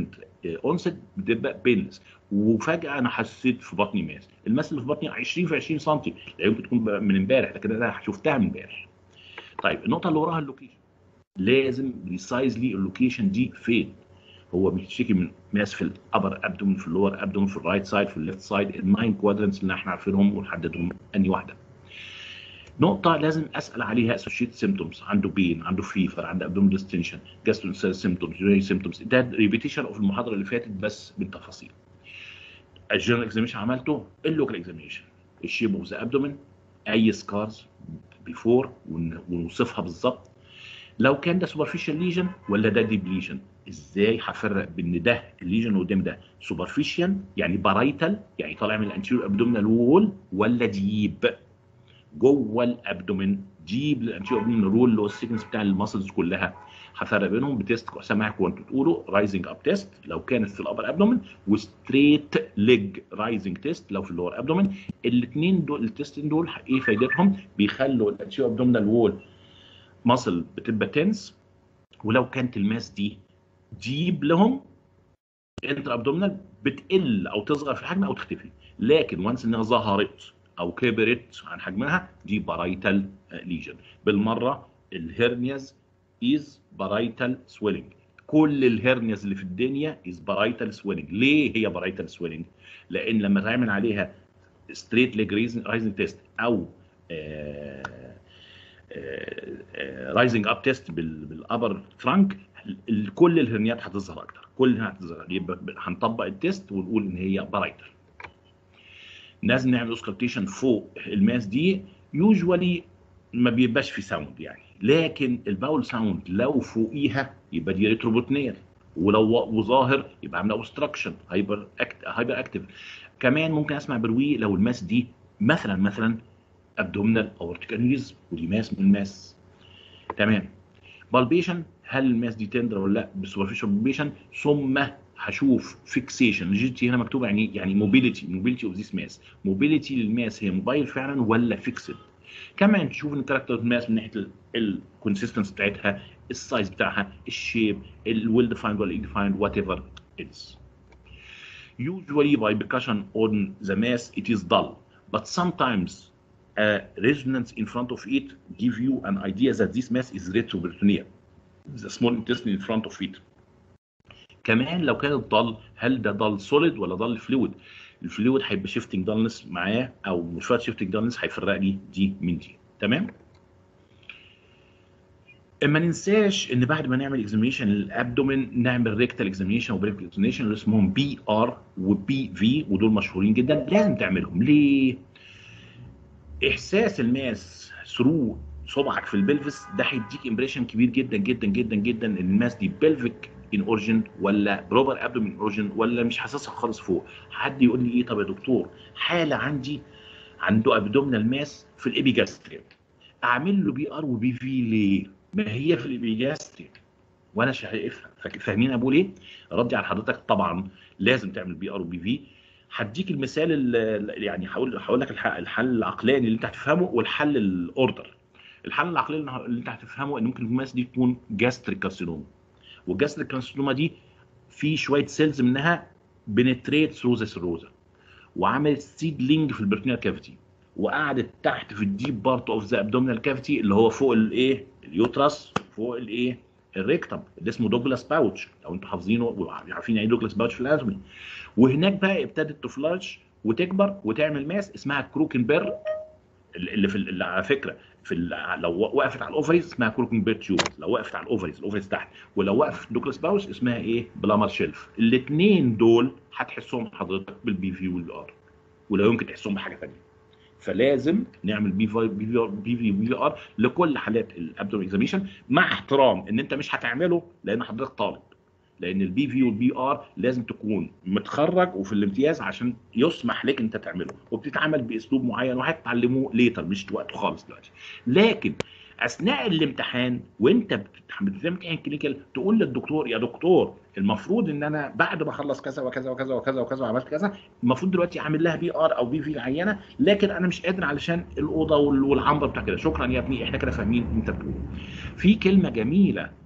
اونست بتبقى بينلس وفجاه انا حسيت في بطني ماس الماس اللي في بطني 20 في 20 سم لا يمكن تكون من امبارح لكن انا شفتها من امبارح طيب النقطه اللي وراها اللوكيشن لازم بريسايزلي اللوكيشن دي فين هو بيشتكي من ماس في الابر ابدومن في اللور ابدومن في الرايت سايد في الليفت سايد الناين كوادرنتس اللي احنا عارفينهم ونحددهم اني واحده نقطة لازم اسال عليها اسوشيت سيمتومز عنده بين عنده فيفر عنده ابدومن ديستنشن جاسترو سيمتومز يوري سيمتومز ده ريبيتيشن اوف المحاضرة اللي فاتت بس بالتفاصيل الجنرال اكزاميشن عملته اللوكال اكزاميشن الشيب اوف ذا ابدومن اي سكارز بيفور ونوصفها بالظبط لو كان ده سوبرفيشال ليجن ولا ده ديب ليجن ازاي هفرق بين ده الليجن اللي قدام ده سوبرفيشال يعني بارايتال يعني طالع من الانتيريور ابدومينال وول ولا ديب جوه الابدومين ديب للانتيريور ابدومينال وول اللي هو السيكنس بتاع المسلز كلها هفرق بينهم بتيست سامعكم وانتوا تقولوا رايزنج اب تيست لو كانت في الابر ابدومين وستريت ليج رايزنج تيست لو في اللور ابدومين الاثنين دول التيستين دول ايه فايدتهم بيخلوا الانتيريور ابدومينال وول ماسل بتبقى تنس ولو كانت الماس دي ديب لهم انتر ابدومينال بتقل او تصغر في الحجم او تختفي لكن وانس انها ظهرت او كبرت عن حجمها دي بارايتال ليجن بالمره الهرنياز از بارايتال سويلنج كل الهرنياز اللي في الدنيا از بارايتال سويلنج ليه هي بارايتال سويلنج لان لما تعمل عليها ستريت ليج رايزنج تيست او آه رايزنج اب تيست بالابر ترانك كل الهرنيات هتظهر اكتر كل الهرنيات هتظهر يبقى هنطبق التيست ونقول ان هي بارايتال لازم نعمل اوسكالتيشن فوق الماس دي يوجوالي ما بيبقاش في ساوند يعني لكن الباول ساوند لو فوقيها يبقى دي ريتروبوتنير ولو وظاهر يبقى عامله اوبستراكشن هايبر أكت... هايبر اكتف كمان ممكن اسمع بروي لو الماس دي مثلا مثلا ابدومينال اورتيكانيز ودي ماس من الماس تمام بالبيشن هل الماس دي تندر ولا لا بالسوبرفيشال بالبيشن ثم هشوف فيكسيشن الجي هنا مكتوب يعني يعني موبيليتي موبيليتي اوف ذيس ماس موبيليتي للماس هي موبايل فعلا ولا فيكسد كمان تشوف ان كاركتر الماس من ناحيه الكونسيستنس بتاعتها السايز بتاعها الشيب الويل ديفايند ولا ديفايند وات ايفر اتس usually by percussion on the mass it is dull but sometimes a resonance in front of it give you an idea that this mass is retroperitoneal the small intestine in front of it كمان لو كانت ضل هل ده ضل سوليد ولا ضل فلويد الفلويد هيبقى شيفتنج دالنس معاه او مش فات شيفتنج دالنس هيفرق لي دي من دي تمام ما ننساش ان بعد ما نعمل اكزامينشن للابدومين نعمل ريكتال اكزامينشن وبريك اكزامينشن اللي اسمهم بي ار وبي في ودول مشهورين جدا لازم تعملهم ليه؟ احساس الماس ثرو صبعك في البلفس ده هيديك امبريشن كبير جدا جدا جدا جدا ان الماس دي بلفيك ان اورجن ولا بروبر ابدومين اورجن ولا مش حاسسها خالص فوق حد يقول لي ايه طب يا دكتور حاله عندي عنده ابدومينال ماس في الابيجاستريك اعمل له بي ار وبي في ليه ما هي في الابيجاستريك وانا شايفها فاهمين انا بقول ايه ردي على حضرتك طبعا لازم تعمل بي ار وبي في هديك المثال يعني هقول هقول لك الحل العقلاني اللي انت هتفهمه والحل الاوردر الحل العقلاني اللي انت هتفهمه ان ممكن الماس دي تكون جاستريك كارسينوما والجاستريك كارسينوما دي في شويه سيلز منها بنتريت ثرو ذا سيروزا وعملت سيدلينج في البرتينال كافيتي وقعدت تحت في الديب بارت اوف ذا ابدومينال كافيتي اللي هو فوق الايه اليوترس فوق الايه الريكتم اللي اسمه دوجلاس باوتش لو انتوا حافظينه وعارفين يعني دوجلاس باوتش في الاناتومي وهناك بقى ابتدت تفلارش وتكبر وتعمل ماس اسمها كروكنبير اللي في اللي على فكره في لو وقفت على الاوفريز اسمها كروكنبير تيوب لو وقفت على الاوفريز الاوفريز تحت ولو وقفت دوجلاس باوتش اسمها ايه بلامر شيلف الاثنين دول هتحسهم حضرتك بالبي في والبي ار ولا يمكن تحسهم بحاجه ثانيه فلازم نعمل بي في بي في بي في بي ار لكل حالات الابدومين اكزاميشن مع احترام ان انت مش هتعمله لان حضرتك طالب لان البي في والبي ار لازم تكون متخرج وفي الامتياز عشان يسمح لك انت تعمله وبتتعمل باسلوب معين وهتتعلموه ليتر مش وقته خالص دلوقتي لكن اثناء الامتحان وانت بتمتحن كلينيكال تقول للدكتور يا دكتور المفروض ان انا بعد ما اخلص كذا وكذا وكذا وكذا وكذا وعملت كذا المفروض دلوقتي اعمل لها بي ار او بي في عينه لكن انا مش قادر علشان الاوضه والعنبر بتاع كده شكرا يا ابني احنا كده فاهمين انت بتقول في كلمه جميله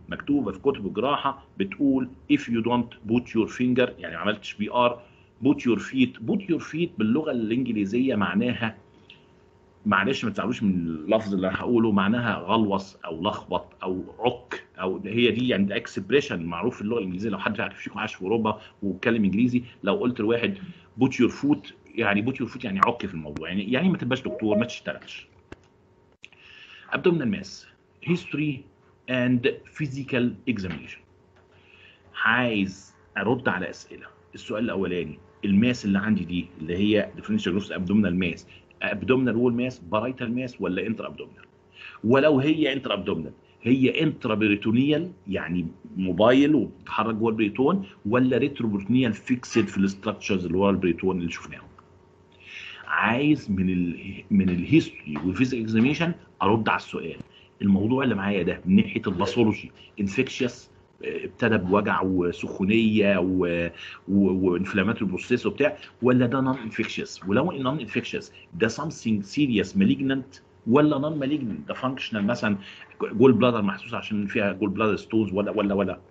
مكتوبه في كتب الجراحه بتقول if you don't put your finger يعني ما عملتش بي ار put your feet put your feet باللغه الانجليزيه معناها معلش ما تزعلوش من اللفظ اللي هقوله معناها غلوص او لخبط او عك او هي دي يعني اكسبريشن معروف في اللغه الانجليزيه لو حد عارف فيكم عاش في اوروبا واتكلم انجليزي لو قلت لواحد بوت يور فوت يعني بوت يور فوت يعني عك في الموضوع يعني يعني ما تبقاش دكتور ما تشتغلش abdominal mass history and physical examination عايز ارد على اسئله السؤال الاولاني الماس اللي عندي دي اللي هي differential growth abdominal mass abdominal wall mass بارايتال ماس ولا انتر abdominal ولو هي انتر abdominal هي انترا بريتونيال يعني موبايل وبتتحرك جوه البريتون ولا ريترو بريتونيال فيكسد في الاستراكشرز اللي ورا البريتون اللي شفناهم عايز من ال من الهيستوري والفيزيك اكزاميشن ارد على السؤال الموضوع اللي معايا ده من ناحيه الباثولوجي انفكشيوس ابتدى بوجع وسخونيه وانفلاماتوري بروسيس وبتاع ولا ده نون انفكشيوس ولو نون انفكشيوس ده سامثينج سيريس مالجننت ولا نون مالجننت ده فانكشنال مثلا جول بلادر محسوس عشان فيها جول بلادر ستونز ولا ولا ولا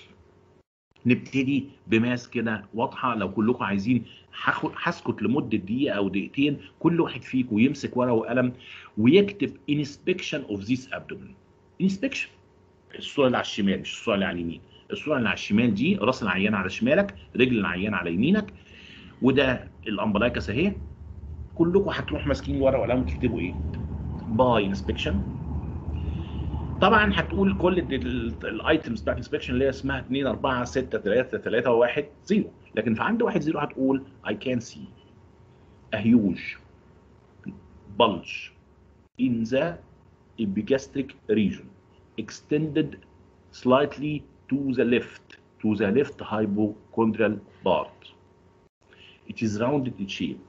نبتدي بماس كده واضحه لو كلكم عايزين هسكت لمده دقيقه او دقيقتين كل واحد فيكم يمسك ورقه وقلم ويكتب انسبكشن اوف ذيس ابدومين انسبكشن الصوره اللي على الشمال مش الصوره اللي على اليمين الصوره اللي على الشمال دي راس العيان على شمالك رجل العيان على يمينك وده الامبلايكس اهي كلكم هتروحوا ماسكين ورقه وقلم تكتبوا ايه باي انسبكشن طبعا هتقول كل الايتمز بتاعت الانسبكشن اللي هي اسمها 2 4 6 3 3 1 0 لكن في عند 1 0 هتقول I can see a huge bulge in the epigastric region extended slightly to the left to the left hypochondrial part. It is rounded in shape,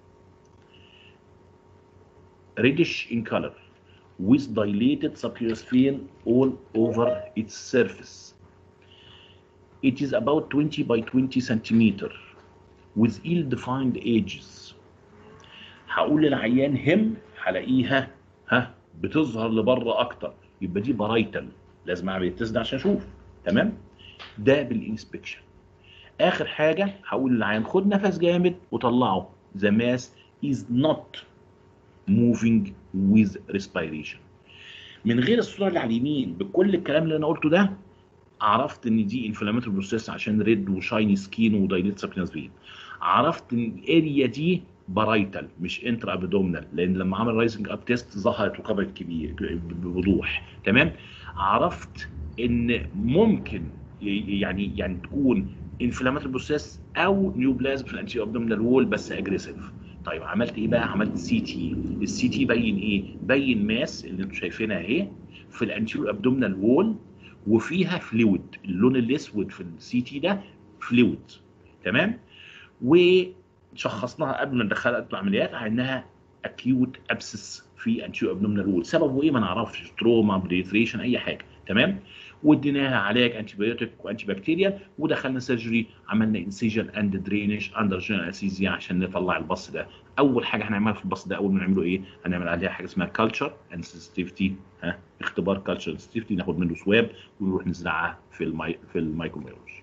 reddish in color, with dilated subcutaneous vein all over its surface. It is about 20 by 20 centimeter with ill-defined edges. هقول للعيان هم هلاقيها ها بتظهر لبره اكتر يبقى دي بارايتال لازم اعمل التست ده عشان اشوف تمام ده بالانسبكشن اخر حاجه هقول للعيان خد نفس جامد وطلعه the mass is not moving with respiration من غير الصوره اللي على اليمين بكل الكلام اللي انا قلته ده عرفت ان دي انفلاماتوري بروسيس عشان ريد وشايني سكين ودايليت سبكنس فين عرفت ان الاريا دي بارايتال مش انترا ابدومينال لان لما عمل رايزنج اب تيست ظهرت وكبرت كبير بوضوح تمام عرفت ان ممكن يعني يعني تكون انفلاماتوري بروسيس او نيوبلازم في الانتي ابدومينال وول بس اجريسيف طيب عملت ايه بقى عملت سي تي السي تي بين ايه بين ماس اللي انتم شايفينها اهي في الانتيرو ابدومينال وول وفيها فلويد اللون الاسود في السي تي ده فلويد تمام وشخصناها قبل ما ندخلها العمليات على انها اكيوت ابسس في انتيرو ابدومينال وول سببه ايه ما نعرفش تروما بريتريشن اي حاجه تمام واديناها علاج انتي بيوتيك وانتي بكتيريال ودخلنا سيرجري عملنا انسيجن اند درينج اندر جنرال انستيزيا عشان نطلع البص ده اول حاجه هنعملها في البص ده اول ما نعمله ايه هنعمل عليها حاجه اسمها كلتشر اند سنسيتيفيتي ها اختبار كلتشر سنسيتيفيتي ناخد منه سواب ونروح نزرعها في المي في الميكروبيولوجي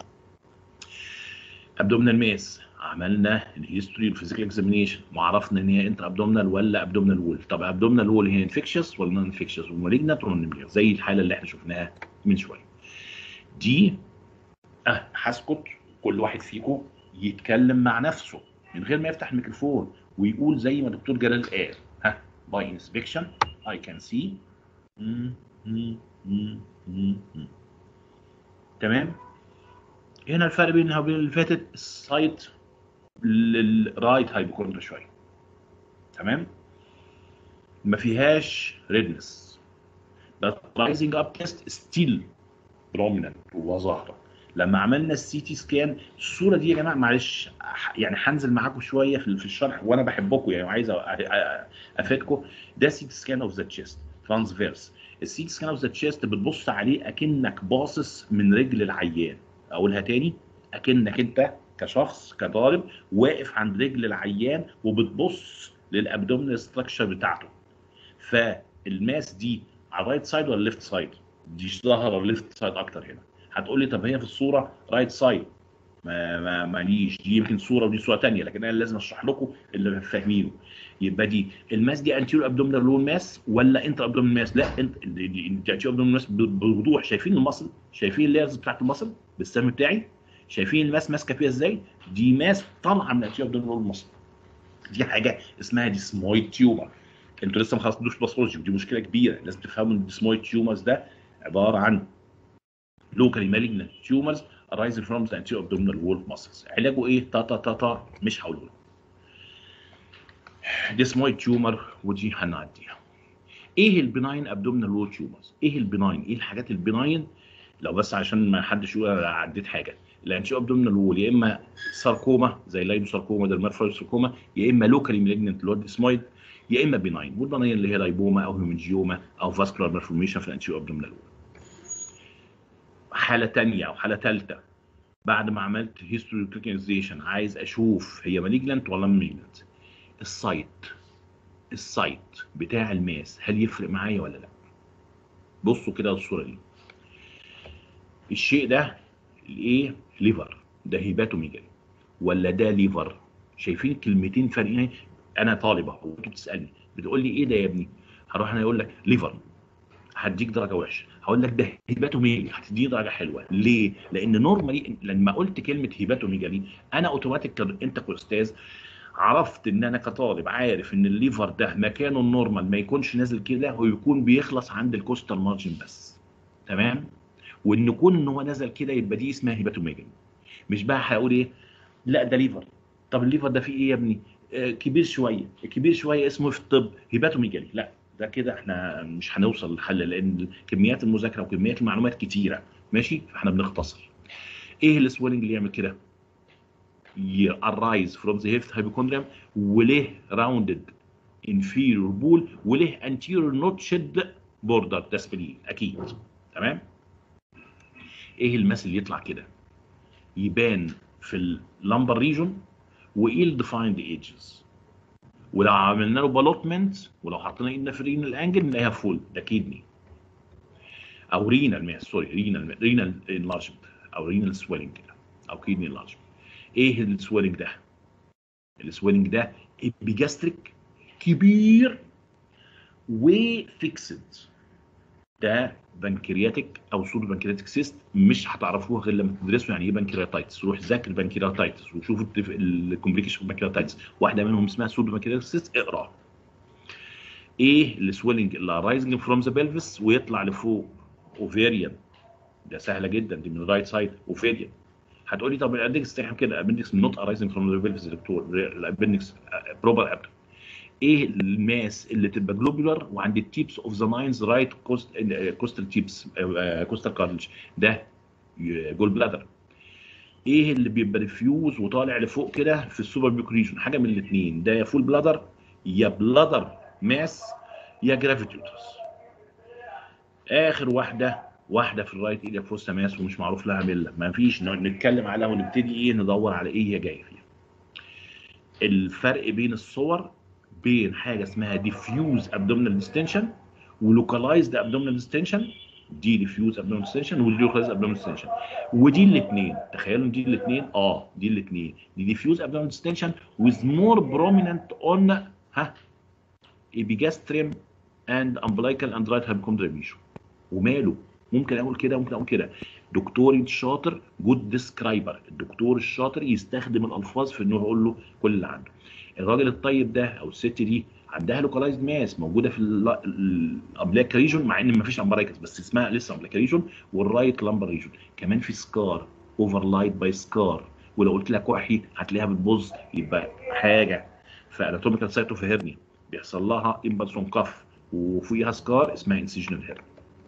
ابدومينال ماس عملنا الهيستوري والفيزيكال اكزامينيشن وعرفنا ان هي انتر ابدومينال ولا ابدومينال وول طب ابدومينال وول هي انفكشس ولا نون انفكشس ومالجنت ولا نون زي الحاله اللي احنا شفناها من شويه دي اه هسكت كل واحد فيكم يتكلم مع نفسه من غير ما يفتح الميكروفون ويقول زي ما دكتور جلال قال ها باي انسبكشن اي كان سي تمام هنا الفرق بينها وبين اللي فاتت السايت للرايت هايبوكوندرا شويه تمام ما فيهاش ريدنس رايزنج اب تيست ستيل بروميننت وظاهره لما عملنا السي تي سكان الصوره دي يا جماعه معلش يعني هنزل معاكم شويه في في الشرح وانا بحبكم يعني وعايز افيدكم ده سي تي سكان اوف ذا تشيست ترانسفيرس السي تي سكان اوف ذا تشيست بتبص عليه اكنك باصص من رجل العيان اقولها تاني اكنك انت كشخص كطالب واقف عند رجل العيان وبتبص للابدومينال ستراكشر بتاعته فالماس دي على الرايت سايد ولا الليفت سايد دي ظاهره ليفت سايد اكتر هنا هتقول لي طب هي في الصوره رايت سايد ما ما ماليش دي يمكن صوره ودي صوره ثانيه لكن انا لازم اشرح لكم اللي فاهمينه يبقى دي الماس دي انتيرو ابدومينال لون ماس ولا انتر ابدومينال ماس لا انت دي انتيرو ابدومينال ماس بوضوح شايفين المصل شايفين اللايرز بتاعت المصل بالسهم بتاعي شايفين الماس ماسكه فيها ازاي دي ماس طالعه من الانتيرو ابدومينال لون مصل دي حاجه اسمها ديسمويد تيومر انتوا لسه ما خلصتوش باثولوجي ودي مشكله كبيره لازم تفهموا ان الديسمويد تيومرز ده عباره عن locally malignant tumors arising from the anterior abdominal wall muscles علاجه ايه تا تا تا تا مش هقوله ديسمويد تيومر ودي هنعديها ايه البناين ابدومينال وول تيومرز ايه البناين ايه الحاجات البناين لو بس عشان ما حدش يقول انا عديت حاجه الانتيريور ابدومينال وول يا اما ساركوما زي اللايبوساركوما ده المرفلوساركوما يا اما لوكالي مالجنت اللي هو الديسمويد يا اما بناين والبناين اللي هي لايبوما او هيمنجيوما او فاسكولار مالفورميشن في الانتيريور ابدومينال وول حاله ثانيه او حاله ثالثه بعد ما عملت هيستوريكاليزيشن عايز اشوف هي مالجنت ولا مالجنت السايت السايت بتاع الماس هل يفرق معايا ولا لا بصوا كده الصوره دي الشيء ده الايه ليفر ده هيباتوميجالي ولا ده ليفر شايفين كلمتين فرقين انا طالبه وانت بتسالني بتقول لي ايه ده يا ابني هروح انا اقول لك ليفر هديك درجه وحشه هقول لك ده هيباتوميجالي هتديني درجه حلوه ليه لان نورمالي لما قلت كلمه هيباتوميجالي انا اوتوماتيك انت كاستاذ عرفت ان انا كطالب عارف ان الليفر ده مكانه النورمال ما يكونش نازل كده ويكون بيخلص عند الكوستال مارجن بس تمام وان يكون ان هو نزل كده يبقى دي اسمها هيباتوميجالي مش بقى هقول ايه لا ده ليفر طب الليفر ده فيه ايه يا ابني آه كبير شويه كبير شويه اسمه في الطب هيباتوميجالي لا ده كده احنا مش هنوصل للحل لان كميات المذاكره وكميات المعلومات كتيره ماشي فاحنا بنختصر ايه السويلنج اللي يعمل كده arise from the left hypochondrium وليه rounded inferior ball وليه anterior notched border ده سبلين اكيد تمام ايه الماس اللي يطلع كده يبان في اللمبر ريجون وايه الديفايند ايدجز ولو عملنا له بالوتمنت ولو حطينا ايدنا في رينال انجل نلاقيها فول ده كيدني او رينال ماس سوري رينال رينال انلارجمنت او رينال سويلنج كده او كيدني انلارجمنت ايه السويلنج ده السويلنج ده ابيجاستريك كبير وفيكسد ده بنكرياتيك او سودو بنكرياتيك سيست مش هتعرفوها غير لما تدرسوا يعني ايه بنكرياتايتس روح ذاكر بنكرياتايتس وشوف الكومبليكيشن في البنكرياتايتس واحده منهم اسمها سودو بنكرياتيك سيست اقرا ايه السويلنج اللي رايزنج فروم ذا بلفس ويطلع لفوق اوفيريان ده سهله جدا دي من الرايت سايد اوفيريان هتقولي طب الابندكس تفهم كده الابندكس نوت ارايزنج فروم ذا بلفس دكتور الابندكس بروبر ابدن ايه الماس اللي تبقى جلوبولار وعند التيبس اوف ذا ماينز رايت كوست كوستال تيبس كوستال كارتلج ده جول بلادر ايه اللي بيبقى ريفيوز وطالع لفوق كده في السوبر بيوك ريجون حاجه من الاثنين ده يا فول بلادر يا بلادر ماس يا جرافيتيوتس اخر واحده واحده في الرايت ايديا فوستا ماس ومش معروف لها مله ما فيش نتكلم عليها ونبتدي ايه ندور على ايه هي جايه فيها الفرق بين الصور بين حاجه اسمها ديفيوز ابدومينال ديستنشن ولوكالايزد ابدومينال ديستنشن دي ديفيوز ابدومينال ديستنشن ودي لوكالايزد ابدومينال ديستنشن ودي الاثنين تخيلوا دي الاثنين اه دي الاثنين دي ديفيوز ابدومينال ديستنشن with more prominent on ها epigastrium and umbilical and right hypochondrial tissue وماله ممكن اقول كده ممكن اقول كده دكتور الشاطر جود ديسكرايبر الدكتور الشاطر يستخدم الالفاظ في انه يقول له كل اللي عنده الراجل الطيب ده او الست دي عندها لوكالايزد ماس موجوده في الامبلاك ريجون مع ان ما فيش امبرايكس بس اسمها لسه امبلاك ريجون والرايت لامبر ريجون كمان في سكار اوفرلايد باي سكار ولو قلت لك وحي هتلاقيها بتبوظ يبقى حاجه فاناتوميكال سايتو هيرني بيحصل لها امبلسون كف وفيها سكار اسمها انسيجنال هيرني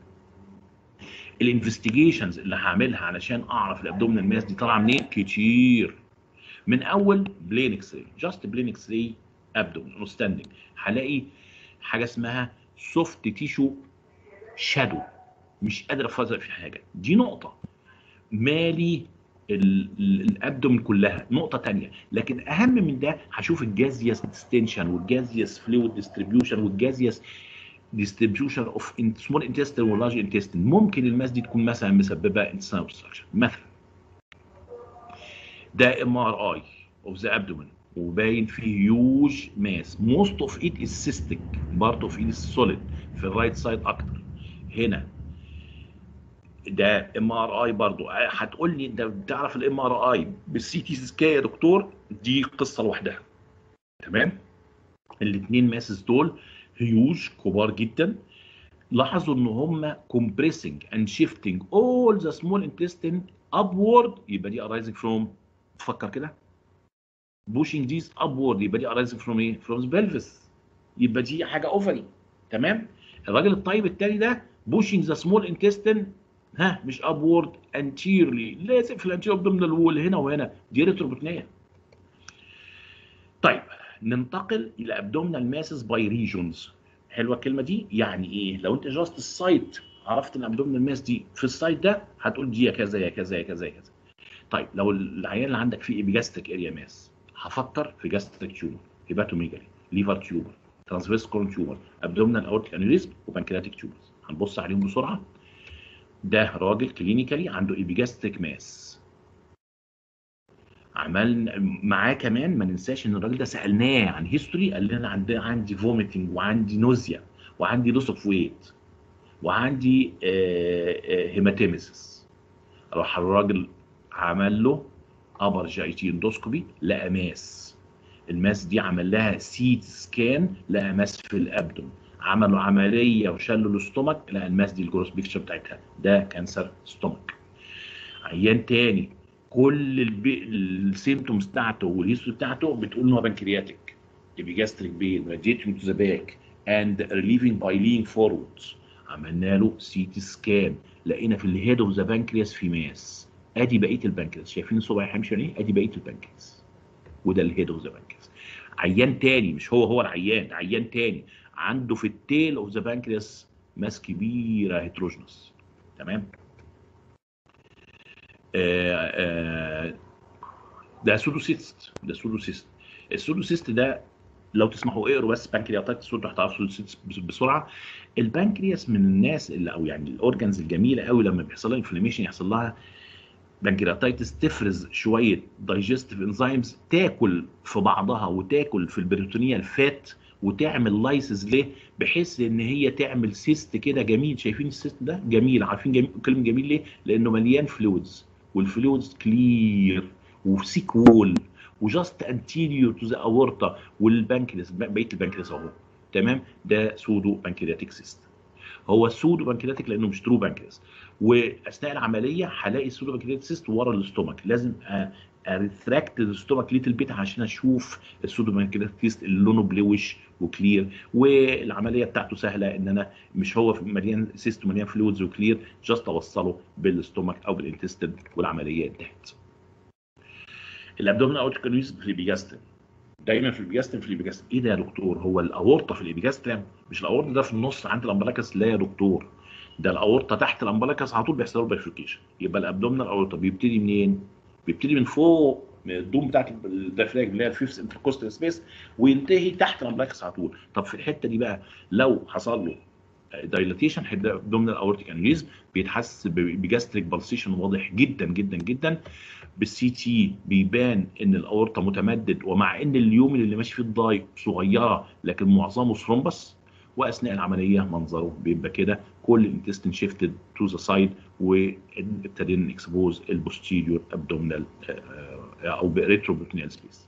الانفستيجيشنز اللي هعملها علشان اعرف الابدومينال ماس دي طالعه منين كتير من اول بلين اكس راي جاست بلين اكس راي ابدومين ستاندنج هلاقي حاجه اسمها سوفت تيشو شادو مش قادر افرق في حاجه دي نقطه مالي الابدومين كلها نقطه تانية لكن اهم من ده هشوف الجازيوس ديستنشن والجازيوس فلويد ديستريبيوشن والجازيوس distribution of in small intestine و large intestine ممكن الماس دي تكون مثلا مسببه intestinal obstruction مثلا ده ام ار اي اوف ذا abdomen وباين فيه هيوج ماس موست اوف ات از سيستيك بارت اوف ات از سوليد في الرايت سايد اكتر هنا ده ام ار اي برضه هتقول لي انت بتعرف الام ار اي بالسي تي سكان يا دكتور دي قصه لوحدها تمام الاثنين ماسس دول هيوج كبار جدا لاحظوا ان هم compressing and shifting all the small intestine upward يبقى دي arising from تفكر كده pushing these upward يبقى دي arising from ايه؟ from the pelvis يبقى دي حاجه اوفري تمام الراجل الطيب التاني ده pushing the small intestine ها مش upward anteriorly لازم في الانتيريور ضمن الوول هنا وهنا دي ريتروبوتنيه طيب ننتقل الى ابدومينال ماسس باي ريجونز حلوه الكلمه دي يعني ايه لو انت جاست السايت عرفت ان ابدومينال ماس دي في السايت ده هتقول دي يا كذا يا كذا يا كذا يا كذا طيب لو العيان اللي عندك فيه ايبيجاستريك اريا ماس هفكر في جاستريك تيومر هيباتوميجالي ليفر تيومر ترانسفيرس كورن تيومر ابدومينال اورتيك انيوريزم وبنكرياتيك تيومرز هنبص عليهم بسرعه ده راجل كلينيكالي عنده ايبيجاستريك ماس عملنا معاه كمان ما ننساش ان الراجل ده سالناه عن هيستوري قال لنا عندي عندي فوميتنج وعندي نوزيا وعندي لوس اوف ويت وعندي هيماتيميسيس راح الراجل عمل له ابر جي اندوسكوبي لقى ماس الماس دي عمل لها سيت سكان لقى ماس في الابدوم عملوا عمليه وشالوا الاستومك لقى الماس دي الجروس بيكتشر بتاعتها ده كانسر ستومك عيان تاني كل البي... السيمتومز بتاعته والهيستوري بتاعته بتقول ان هو بنكرياتيك epigastric pain radiating to the back and relieving by leaning forwards عملنا له سي تي سكان لقينا في الهيد اوف ذا بانكرياس في ماس ادي بقيه البنكرياس شايفين الصبع هيمشي ايه ادي بقيه البنكرياس وده الهيد اوف ذا بانكرياس عيان تاني مش هو هو العيان عيان تاني عنده في التيل اوف ذا بانكرياس ماس كبيره هيتروجينوس تمام آه آه ده سودوسيست ده سودوسيست السودوسيست ده لو تسمحوا اقروا بس بانكرياتايتس وانتوا هتعرفوا السودوسيست بسرعه البنكرياس من الناس اللي او يعني الاورجنز الجميله قوي لما بيحصل لها انفلاميشن يحصل لها بنكرياتايتس تفرز شويه دايجستيف انزيمز تاكل في بعضها وتاكل في البريتونيه الفات وتعمل لايسز ليه بحيث ان هي تعمل سيست كده جميل شايفين السيست ده جميل عارفين جميل كلمه جميل ليه لانه مليان فلويدز والفلويدز كلير وسيك وول وجاست انتيريور تو ذا اورتا والبنكرياس بقيه البنكرياس اهو تمام ده سودو بنكرياتيك سيست هو السودو بنكرياتيك لانه مش ترو بنكرياس واثناء العمليه هلاقي السودو بنكرياتيك سيست ورا الاستومك لازم اريتراكت الاستومك ليتل بيت عشان اشوف السودو بنكرياتيك سيست اللي لونه بلوش وكلير والعمليه بتاعته سهله ان انا مش هو مليان سيست مليان فلويدز وكلير جاست اوصله بالاستومك او بالانتستين والعمليه انتهت. الابدومين اوت كانويز في الابيجاستين دايما في الابيجاستين في الابيجاستين ايه ده يا دكتور هو الاورطه في الابيجاستين مش الاورطه ده في النص عند الامبلاكس لا يا دكتور ده الاورطه تحت الامبلاكس على طول بيحصل له بيرفيكيشن يبقى الابدومينال اورطه بيبتدي منين؟ بيبتدي من فوق من الدوم بتاعت الدافراج اللي هي الفيفث انتركوستال سبيس وينتهي تحت الامبلاكس على طول طب في الحته دي بقى لو حصل له دايلاتيشن هيبدا ابدومينال اورتيك انيوريزم بيتحس بجاستريك بالسيشن واضح جدا جدا جدا بالسي تي بيبان ان الاورطه متمدد ومع ان اليوم اللي ماشي فيه الضاي صغيره لكن معظمه ثرومبس واثناء العمليه منظره بيبقى كده كل الانتستين شيفتد تو ذا سايد وابتدينا نكسبوز البوستيريور ابدومينال او ريتروبوتنيال سبيس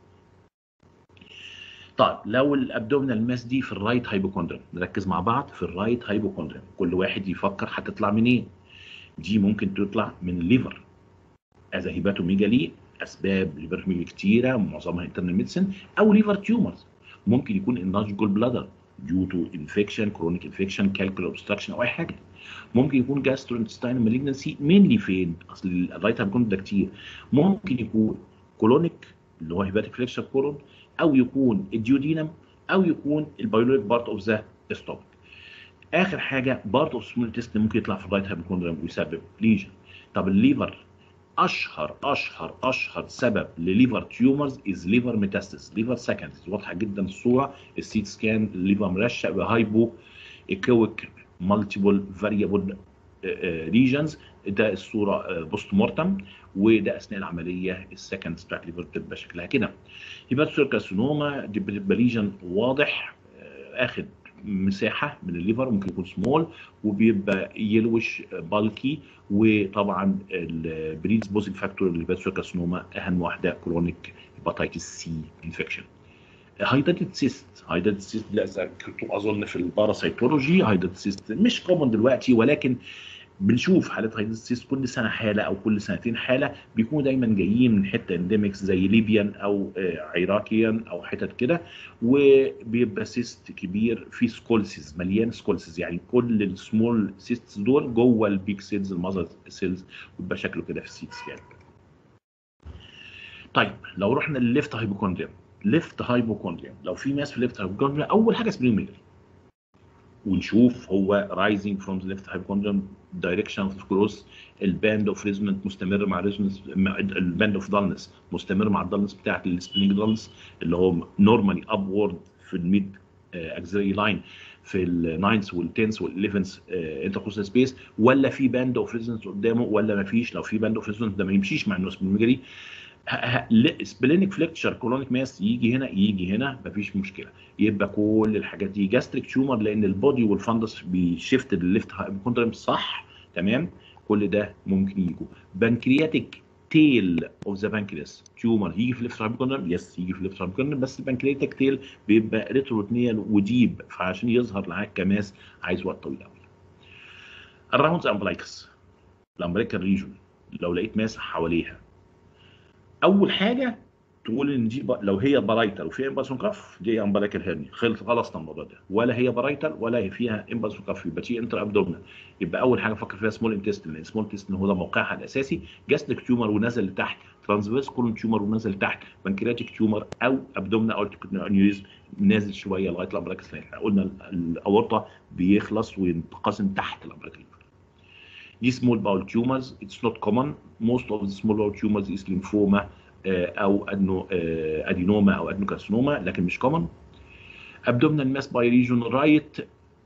طيب لو الابدومينال ماس دي في الرايت هايبوكوندريم نركز مع بعض في الرايت هايبوكوندريم كل واحد يفكر هتطلع منين دي ممكن تطلع من الليفر از هيباتوميجالي اسباب ليفر كتيره معظمها انترنال ميديسن او ليفر تيومرز ممكن يكون انلارج جول بلادر ديو تو انفكشن كرونيك انفكشن كالكولر اوبستراكشن او اي حاجه ممكن يكون جاسترو انتستاين مالجنسي مينلي فين اصل الرايت هايبوكوندريم ده كتير ممكن يكون كولونيك اللي هو هيباتيك فليكشر كولون او يكون الديودينم او يكون البيولوجيك بارت اوف ذا ستومك اخر حاجه بارت اوف سمول تيست ممكن يطلع في الرايت هايبوكوندريم ويسبب ليجن طب الليفر اشهر اشهر اشهر سبب لليفر تيومرز از ليفر ميتاستس ليفر سكندز واضحه جدا الصوره السيت سكان الليفر مرشق بهايبو ايكويك مالتيبل فاريبل ريجنز ده الصوره بوست مورتم وده اثناء العمليه السكند ستراك ليفر بتبقى شكلها كده هيباتوسيل كارسينوما دي بتبقى ليجن واضح آه، اخد مساحه من الليفر ممكن يكون سمول وبيبقى يلوش بالكي وطبعا البريدز بوزنج فاكتور للهيباتوسيل كارسينوما اهم واحده كرونيك هيباتيتس سي انفكشن هايداتد سيست هايداتد سيست لا ذكرته اظن في الباراسيتولوجي هايداتد سيست مش كومن دلوقتي ولكن بنشوف حالات هايداتد سيست كل سنه حاله او كل سنتين حاله بيكونوا دايما جايين من حته انديمكس زي ليبيان او آه، عراقيا او حتت كده وبيبقى سيست كبير فيه سكولسيز مليان سكولسيز يعني كل السمول سيستس دول جوه البيك سيلز المذر سيلز ويبقى شكله كده في السيت سكان طيب لو رحنا للليفت هايبوكوندريا ليفت هايبوكوندريا لو في ماس في ليفت هايبوكوندريا اول حاجه سبلينوميجالي ونشوف هو رايزنج فروم ذا ليفت هايبوكوندريم دايركشن اوف كروس الباند اوف ريزمنت مستمر مع ريزمنت الباند اوف دالنس مستمر مع الدالنس بتاعت السبلينج دالنس اللي هو نورمالي ابورد في الميد اكزيلري لاين في الناينث والتنث والاليفنث انتركوستال سبيس ولا في باند اوف ريزمنت قدامه ولا ما فيش لو في باند اوف ريزمنت ده ما يمشيش مع النوس بالمجري سبلينك فليكتشر كولونيك ماس يجي هنا يجي هنا مفيش مشكله يبقى كل الحاجات دي جاستريك تيومر لان البودي والفندس بيشفت للليفت هايبوكوندريم صح تمام كل ده ممكن يجوا بنكرياتيك تيل اوف ذا بانكرياس تيومر يجي في الليفت هايبوكوندريم يس يجي في الليفت هايبوكوندريم بس البنكرياتيك تيل بيبقى ريتروتنيال وديب فعشان يظهر معاك كماس عايز وقت طويل قوي الراوندز امبلايكس الامريكان ريجون لو لقيت ماس حواليها اول حاجه تقول ان دي ب... لو هي بارايتال وفيها امباسون كف دي امبلاك الهرني خلص خلصنا الموضوع ده ولا هي بارايتال ولا هي فيها امباسون كف يبقى دي انتر ابدومنا يبقى اول حاجه فكر فيها سمول انتستين لان سمول انتستين هو ده موقعها الاساسي جاستريك تيومر ونزل لتحت ترانسفيرس كولون تيومر ونزل لتحت بنكرياتيك تيومر او ابدومنا او انيوريزم نازل شويه لغايه الامبلاك قلنا الاورطه بيخلص وينقسم تحت الامبلاك دي small bowel tumors it's not common most of the small bowel tumors is lymphoma آه، او ادنو آه، ادينوما او ادنوكارسينوما لكن مش كومن ابدومينال ماس باي ريجون رايت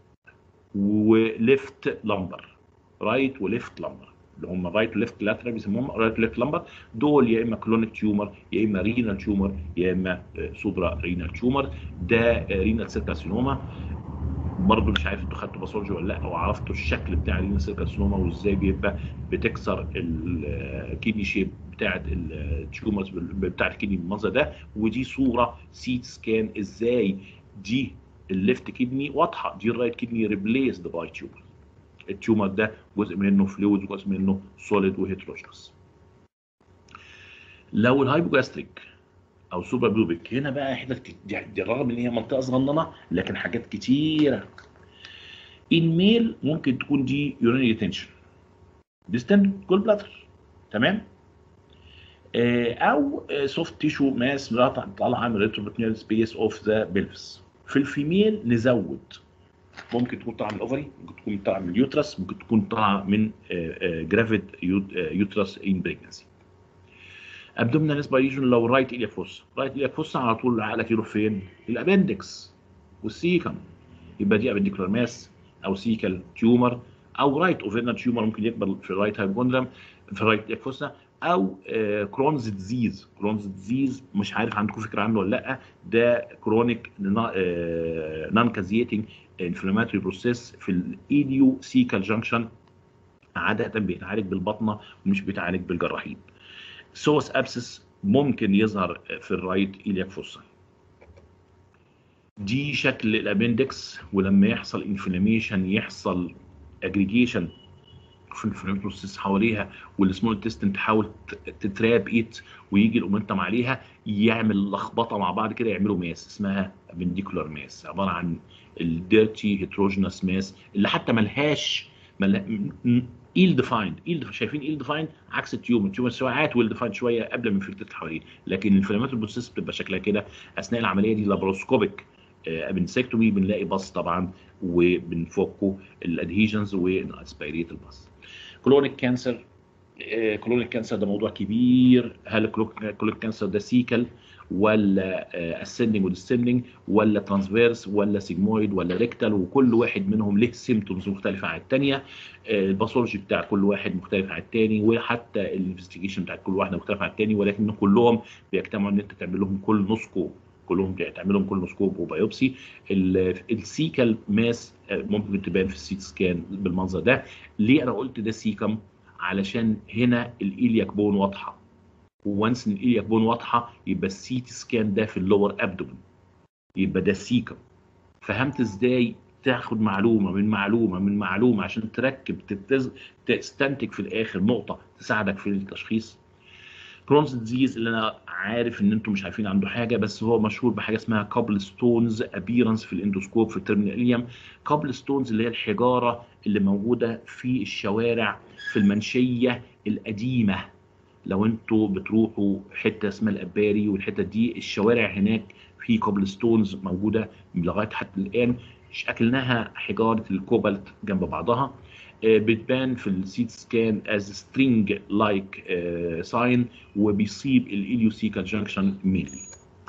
وليفت لمبر رايت وليفت لمبر اللي هم رايت وليفت لاترال بيسموهم رايت وليفت لمبر دول يا اما كلونيك تيومر يا اما رينال تيومر يا اما سوبرا رينال تيومر ده رينال سيل كارسينوما برضه مش عارف انتوا خدتوا باثولوجي ولا لا او عرفتوا الشكل بتاع الرينال سيل كارسينوما وازاي بيبقى بتكسر الكيدني شيب بتاعت التيومرز بتاعت الكيدني بالمنظر ده ودي صوره سيت سكان ازاي دي الليفت كيدني واضحه دي الرايت كيدني ريبليسد باي تيومر التيومر ده جزء منه فلويد وجزء منه سوليد وهيتروجينوس لو الهايبوجاستريك او سوبر بلوبيك هنا بقى حتت دي, دي رغم ان هي منطقه صغننه لكن حاجات كتيره الميل ممكن تكون دي يورينري تنشن ديستنت جول بلاتر تمام او سوفت تيشو ماس طالعه من ريتروبتنيال سبيس اوف ذا بلفس في الفيميل نزود ممكن تكون طالعه من الاوفري ممكن تكون طالعه من اليوترس ممكن تكون طالعه من جرافيد يوترس ان بريجنسي ابدومينال اسبيريشن لو رايت الياك فوس رايت الياك فوس على طول عقلك يروح فين؟ الابندكس والسيكم يبقى دي ابنديكولار ماس او سيكال تيومر او رايت اوفيرنال تيومر ممكن يكبر في الرايت هايبوكوندرم في الرايت الياك فوسا او كرونز ديزيز كرونز ديزيز مش عارف عندكم فكره عنه ولا لا ده كرونيك نون كازيتنج انفلاماتوري بروسيس في الايديو سيكال جانكشن عاده بيتعالج بالبطنه ومش بيتعالج بالجراحين سوس ابسس ممكن يظهر في الرايت ايلياك فوسا دي شكل الابندكس ولما يحصل انفلاميشن يحصل اجريجيشن في الفلوسيس حواليها والسمول انتستين تحاول تتراب ايت ويجي الاومنتم عليها يعمل لخبطه مع بعض كده يعملوا ماس اسمها ابنديكولار ماس عباره عن الديرتي هيتروجينوس ماس اللي حتى ملهاش ايل ديفايند ايل شايفين ايل ديفايند عكس التيومر التيومر ساعات ويل ديفايند شويه قبل ما الانفلتات اللي حواليه لكن الانفلامات البروسيس بتبقى شكلها كده اثناء العمليه دي لابروسكوبيك ابنسكتومي بنلاقي باص طبعا وبنفكه الادهيجنز وناسبيريت الباص كلونيك كانسر كلونيك كانسر ده موضوع كبير هل كلونيك كانسر ده سيكل ولا اسندنج وديسندنج ولا ترانسفيرس ولا سيجمويد ولا ريكتال وكل واحد منهم له سيمتومز مختلفه عن الثانيه الباثولوجي بتاع كل واحد مختلف عن الثاني وحتى الانفستيجيشن بتاع كل واحده مختلفه عن الثاني ولكن كلهم بيجتمعوا ان انت تعمل لهم كل نسكو كلهم تعمل لهم كل نسكوب وبيوبسي السيكال ماس ممكن تبان في السيت سكان بالمنظر ده ليه انا قلت ده سيكم علشان هنا الإيلياك بون واضحه وانس ان الإيلياك بون واضحه يبقى السيت سكان ده في اللور ابدومن يبقى ده سيكم فهمت ازاي تاخد معلومه من معلومه من معلومه عشان تركب تتز... تستنتج في الاخر نقطه تساعدك في التشخيص كرونز ديزيز اللي انا عارف ان انتم مش عارفين عنده حاجه بس هو مشهور بحاجه اسمها كابل ستونز ابيرنس في الاندوسكوب في الترميناليوم كابل ستونز اللي هي الحجاره اللي موجوده في الشوارع في المنشيه القديمه لو انتوا بتروحوا حته اسمها الاباري والحته دي الشوارع هناك في كابل ستونز موجوده لغايه حتى الان شكلناها حجاره الكوبالت جنب بعضها بتبان في السيت سكان از سترينج لايك ساين وبيصيب الاليوسيكال جانكشن مينلي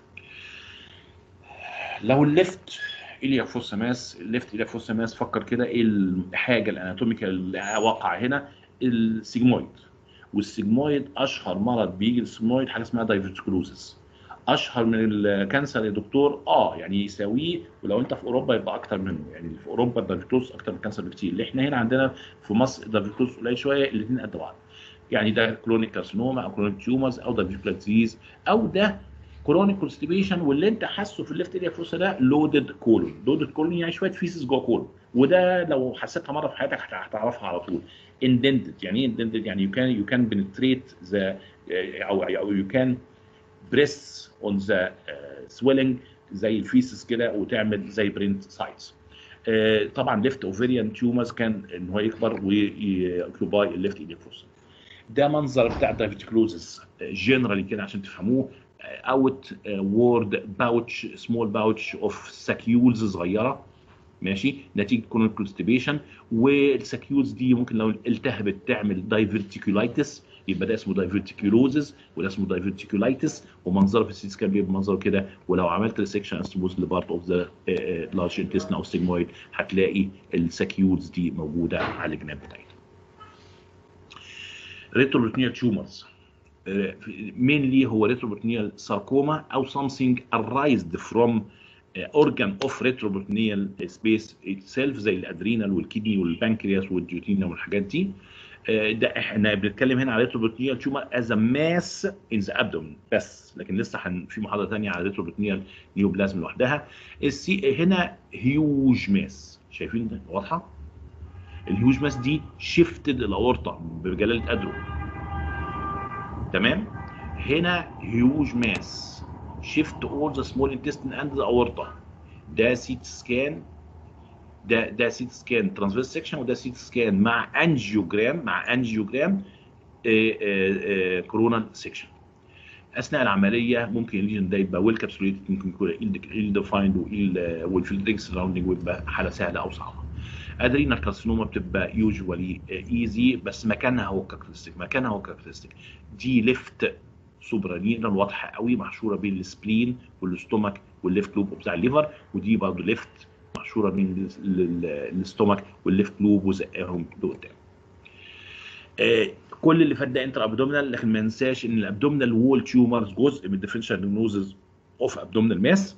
لو الليفت إليا فوسا ماس الليفت إليا فوسا ماس فكر كده ايه الحاجه الاناتوميكال اللي واقعه هنا السيجمويد والسيجمويد اشهر مرض بيجي السيجمويد حاجه اسمها دايفرتيكولوزس اشهر من الكانسر يا دكتور اه يعني يساويه ولو انت في اوروبا يبقى اكتر منه يعني في اوروبا الدايفرتوز اكتر من الكانسر بكتير اللي احنا هنا عندنا في مصر الدايفرتوز قليل شويه الاثنين قد بعض يعني ده كرونيك كارسينوما او كرونيك تيومرز او دايفرتيكولار ديزيز او ده كرونيك كونستيبيشن واللي انت حاسه في الليفت اريا فوسا ده لودد كولون لودد كولون يعني شويه فيسز جوه كولون وده لو حسيتها مره في حياتك هتعرفها على طول اندنتد يعني ايه اندنتد يعني يو كان يو كان بنتريت ذا او او يو كان بريس اون ذا سويلنج زي الفيسس كده وتعمل زي برنت سايتس طبعا ليفت اوفيريان تيومرز كان ان هو يكبر ويوكيوباي الليفت ايديك فوسا ده منظر بتاع دايفيتيكلوزس جنرالي كده عشان تفهموه اوت وورد باوتش سمول باوتش اوف ساكيولز صغيره ماشي نتيجه كونال كونستيبيشن والساكيولز دي ممكن لو التهبت تعمل دايفرتيكولايتس يبقى ده اسمه دايفرتيكولوزز وده اسمه دايفرتيكولايتس ومنظره في السيت سكان بيبقى منظره كده ولو عملت ريسكشن استموز لبارت اوف ذا لارج انتستين او ستيجمويد هتلاقي الساكيولز دي موجوده على الجناب بتاعتها. ريتروبروتينيال تيومرز mainly هو ريتروبروتينيال ساركوما او something arised from organ of retroperitoneal space itself زي الادرينال والكدني والبنكرياس والديوتينا والحاجات دي ده احنا بنتكلم هنا على ريتروبروتينيال تيومر از ماس ان ذا ابدومن بس لكن لسه هن في محاضره ثانيه على ريتروبروتينيال نيوبلازم لوحدها السي هنا هيوج ماس شايفين ده واضحه الهيوج ماس دي شيفتد الاورطه بجلاله قدره تمام هنا هيوج ماس شيفت اول ذا سمول انتستين اند ذا اورطه ده سيت سكان ده ده سيت سكان ترانسفيرس سيكشن وده سيت سكان مع انجيوجرام مع انجيوجرام كورونال سيكشن اثناء العمليه ممكن الليجن ده يبقى ويل كابسوليتد ممكن يكون ايل ديفايند وايل والفيلدرينج سراوندنج ويبقى حاله سهله او صعبه ادرينال كارسينوما بتبقى يوجوالي ايزي بس مكانها هو كاركترستيك مكانها هو كاركترستيك دي ليفت سوبرانينال واضحه قوي محشوره بين السبلين والاستومك والليفت لوب بتاع الليفر ودي برضه ليفت محشوره بين الاستومك والليفت لوب وزقاهم لقدام. آه كل اللي فات ده انتر ابدومينال لكن ما ننساش ان الابدومينال وول تيومرز جزء من الديفرنشال ديجنوزز اوف ابدومينال ماس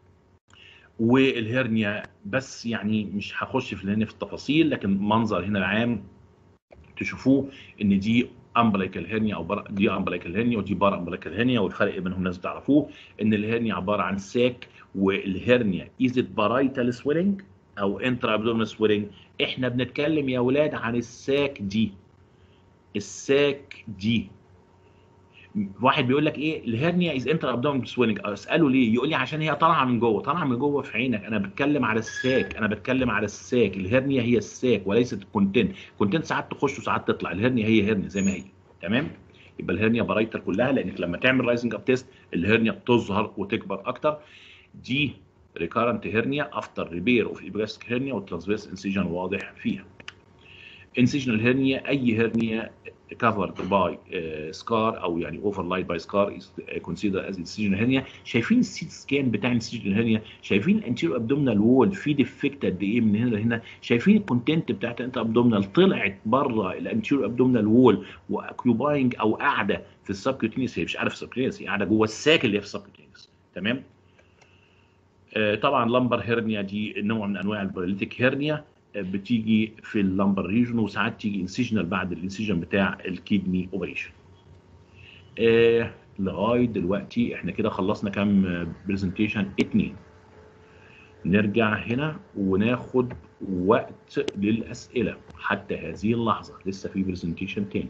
والهرنيا بس يعني مش هخش في الهرنيا في التفاصيل لكن منظر هنا العام تشوفوه ان دي امبليكال هرنيا او بر... دي امبليكال هرنيا ودي بار امبليكال هرنيا والفرق بينهم لازم تعرفوه ان الهرنيا عباره عن ساك والهرنيا از بارايتال سويلنج او انترا ابدومينال سويلنج احنا بنتكلم يا اولاد عن الساك دي الساك دي واحد بيقول لك ايه الهرنيا از انتر ابدومينال سويلنج اساله ليه يقول لي عشان هي طالعه من جوه طالعه من جوه في عينك انا بتكلم على الساك انا بتكلم على الساك الهرنيا هي الساك وليست الكونتنت الكونتنت ساعات تخش وساعات تطلع الهرنيا هي هرنيا زي ما هي تمام يبقى الهرنيا برايتر كلها لانك لما تعمل رايزنج اب تيست الهرنيا بتظهر وتكبر اكتر دي ريكارنت هرنيا افتر ريبير اوف ايبجاستيك هرنيا والترانسفيرس انسيجن واضح فيها انسيجنال هيرنيا اي هيرنيا covered by سكار او يعني overlaid by scar is considered as incisional hernia شايفين السيت سكان بتاع الانسيجنال هيرنيا شايفين الانتيريور ابدومينال وول في ديفكت قد ايه من هنا لهنا شايفين الكونتنت بتاعت الانتر ابدومينال طلعت بره الانتيريور ابدومينال وول واكيوباينج او قاعده في السبكيوتينيوس هي مش قاعده في السبكيوتينيوس هي قاعده جوه الساك اللي هي في السبكيوتينيوس تمام آه طبعا لمبر هيرنيا دي نوع من انواع الباراليتيك هيرنيا بتيجي في اللمبر ريجن وساعات تيجي انسيجنال بعد الانسيجن بتاع الكيدني اوبريشن آه لغايه دلوقتي احنا كده خلصنا كام برزنتيشن اتنين نرجع هنا وناخد وقت للاسئله حتى هذه اللحظه لسه في برزنتيشن تاني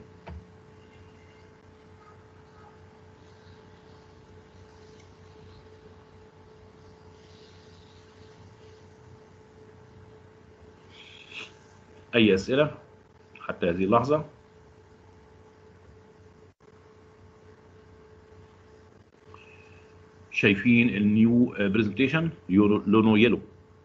اي اسئله حتى هذه اللحظه شايفين النيو برزنتيشن لونه يلو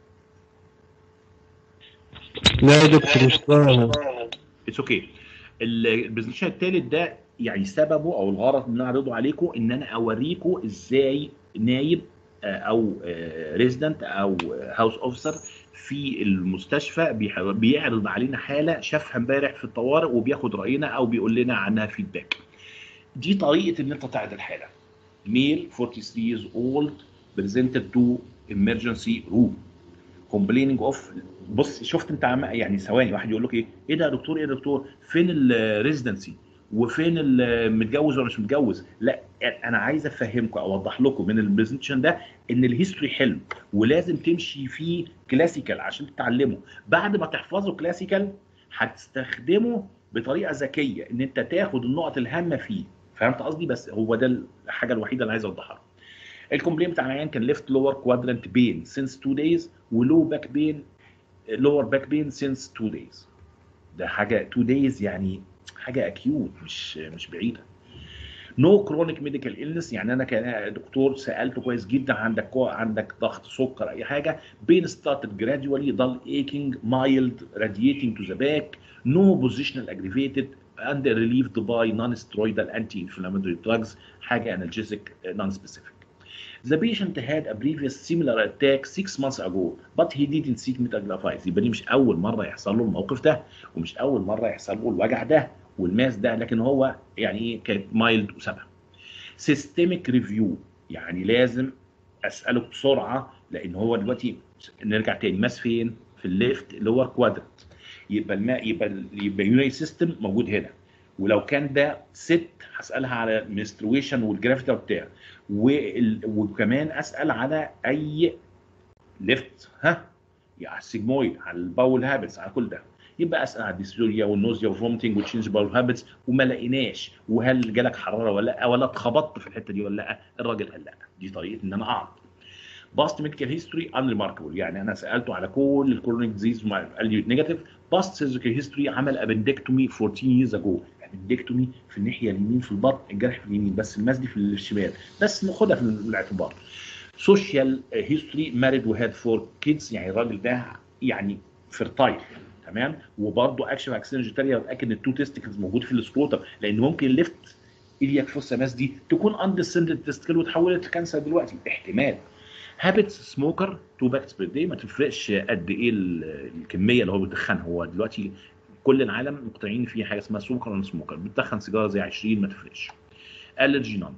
لا يا دكتور مش ظاهر اتس اوكي البرزنتيشن الثالث ده يعني سببه او الغرض من اللي انا عرضه عليكم ان انا اوريكم ازاي نايب او ريزيدنت او هاوس اوفيسر في المستشفى بيعرض علينا حاله شافها امبارح في الطوارئ وبياخد راينا او بيقول لنا عنها فيدباك. دي طريقه ان انت تعرض الحاله. ميل 43 years old presented to emergency room complaining of بص شفت انت عم يعني ثواني واحد يقول لك ايه؟ ايه ده يا دكتور ايه يا دكتور؟ فين الريزيدنسي؟ وفين المتجوز ولا مش متجوز؟ لا انا عايز افهمكم اوضح لكم من البرزنتيشن ده ان الهيستوري حلو ولازم تمشي فيه كلاسيكال عشان تتعلمه بعد ما تحفظه كلاسيكال هتستخدمه بطريقه ذكيه ان انت تاخد النقط الهامه فيه فهمت قصدي بس هو ده الحاجه الوحيده اللي عايز اوضحها الكومبلين بتاع العيان كان ليفت لور كوادرنت بين سينس 2 دايز ولو باك بين لور باك بين سينس 2 دايز ده حاجه 2 دايز يعني حاجه اكيوت مش مش بعيده نو كرونيك ميديكال إلنس يعني انا كدكتور سالته كويس جدا عندك عندك ضغط سكر اي حاجه بين ستارتد جراديولي ضل ايكينج مايلد رادييتنج تو ذا باك نو بوزيشنال اجريفيتد and relieved by non-steroidal anti-inflammatory drugs حاجه analgesic non-specific. The patient had a previous similar attack six months ago but he didn't seek medical advice يبقى دي مش اول مره يحصل له الموقف ده ومش اول مره يحصل له الوجع ده والماس ده لكن هو يعني ايه كانت مايلد وسابها. سيستميك ريفيو يعني لازم اساله بسرعه لان هو دلوقتي نرجع تاني ماس فين؟ في الليفت لور كوادرنت يبقى الماء يبقى يبقى اليونري سيستم موجود هنا ولو كان ده ست هسالها على المنسترويشن والجرافيتا بتاع وكمان اسال على اي ليفت ها يعني السيجمويد على الباول هابتس على كل ده يبقى اسال على الديسيوريا والنوزيا والفومتنج وتشينج باول هابتس وما لقيناش وهل جالك حراره ولا لا ولا اتخبطت في الحته دي ولا لا الراجل قال لا دي طريقه ان انا اقعد باست ميديكال هيستوري انريماركبل يعني انا سالته على كل الكورونيك ديزيز قال لي نيجاتيف باست سيرجيكال هيستوري عمل ابندكتومي 14 ييرز اجو ابندكتومي في الناحيه اليمين في البطن الجرح في اليمين بس الماس دي في الشمال بس ناخدها في الاعتبار سوشيال هيستوري ماريد وهاد فور كيدز يعني الراجل ده يعني فيرتايل تمام وبرضه اكشن اكسنج تانية واتاكد ان التو تيستكلز موجود في السكروتم لان ممكن الليفت الياك فوسا ماس دي تكون اندسندد تيستكل وتحولت لكانسر دلوقتي احتمال هابتس سموكر تو باكس بير داي ما تفرقش قد ايه الكميه اللي هو بيدخنها هو دلوقتي كل العالم مقتنعين في حاجه اسمها سموكر ولا سموكر بتدخن سيجاره زي 20 ما تفرقش الرجي نون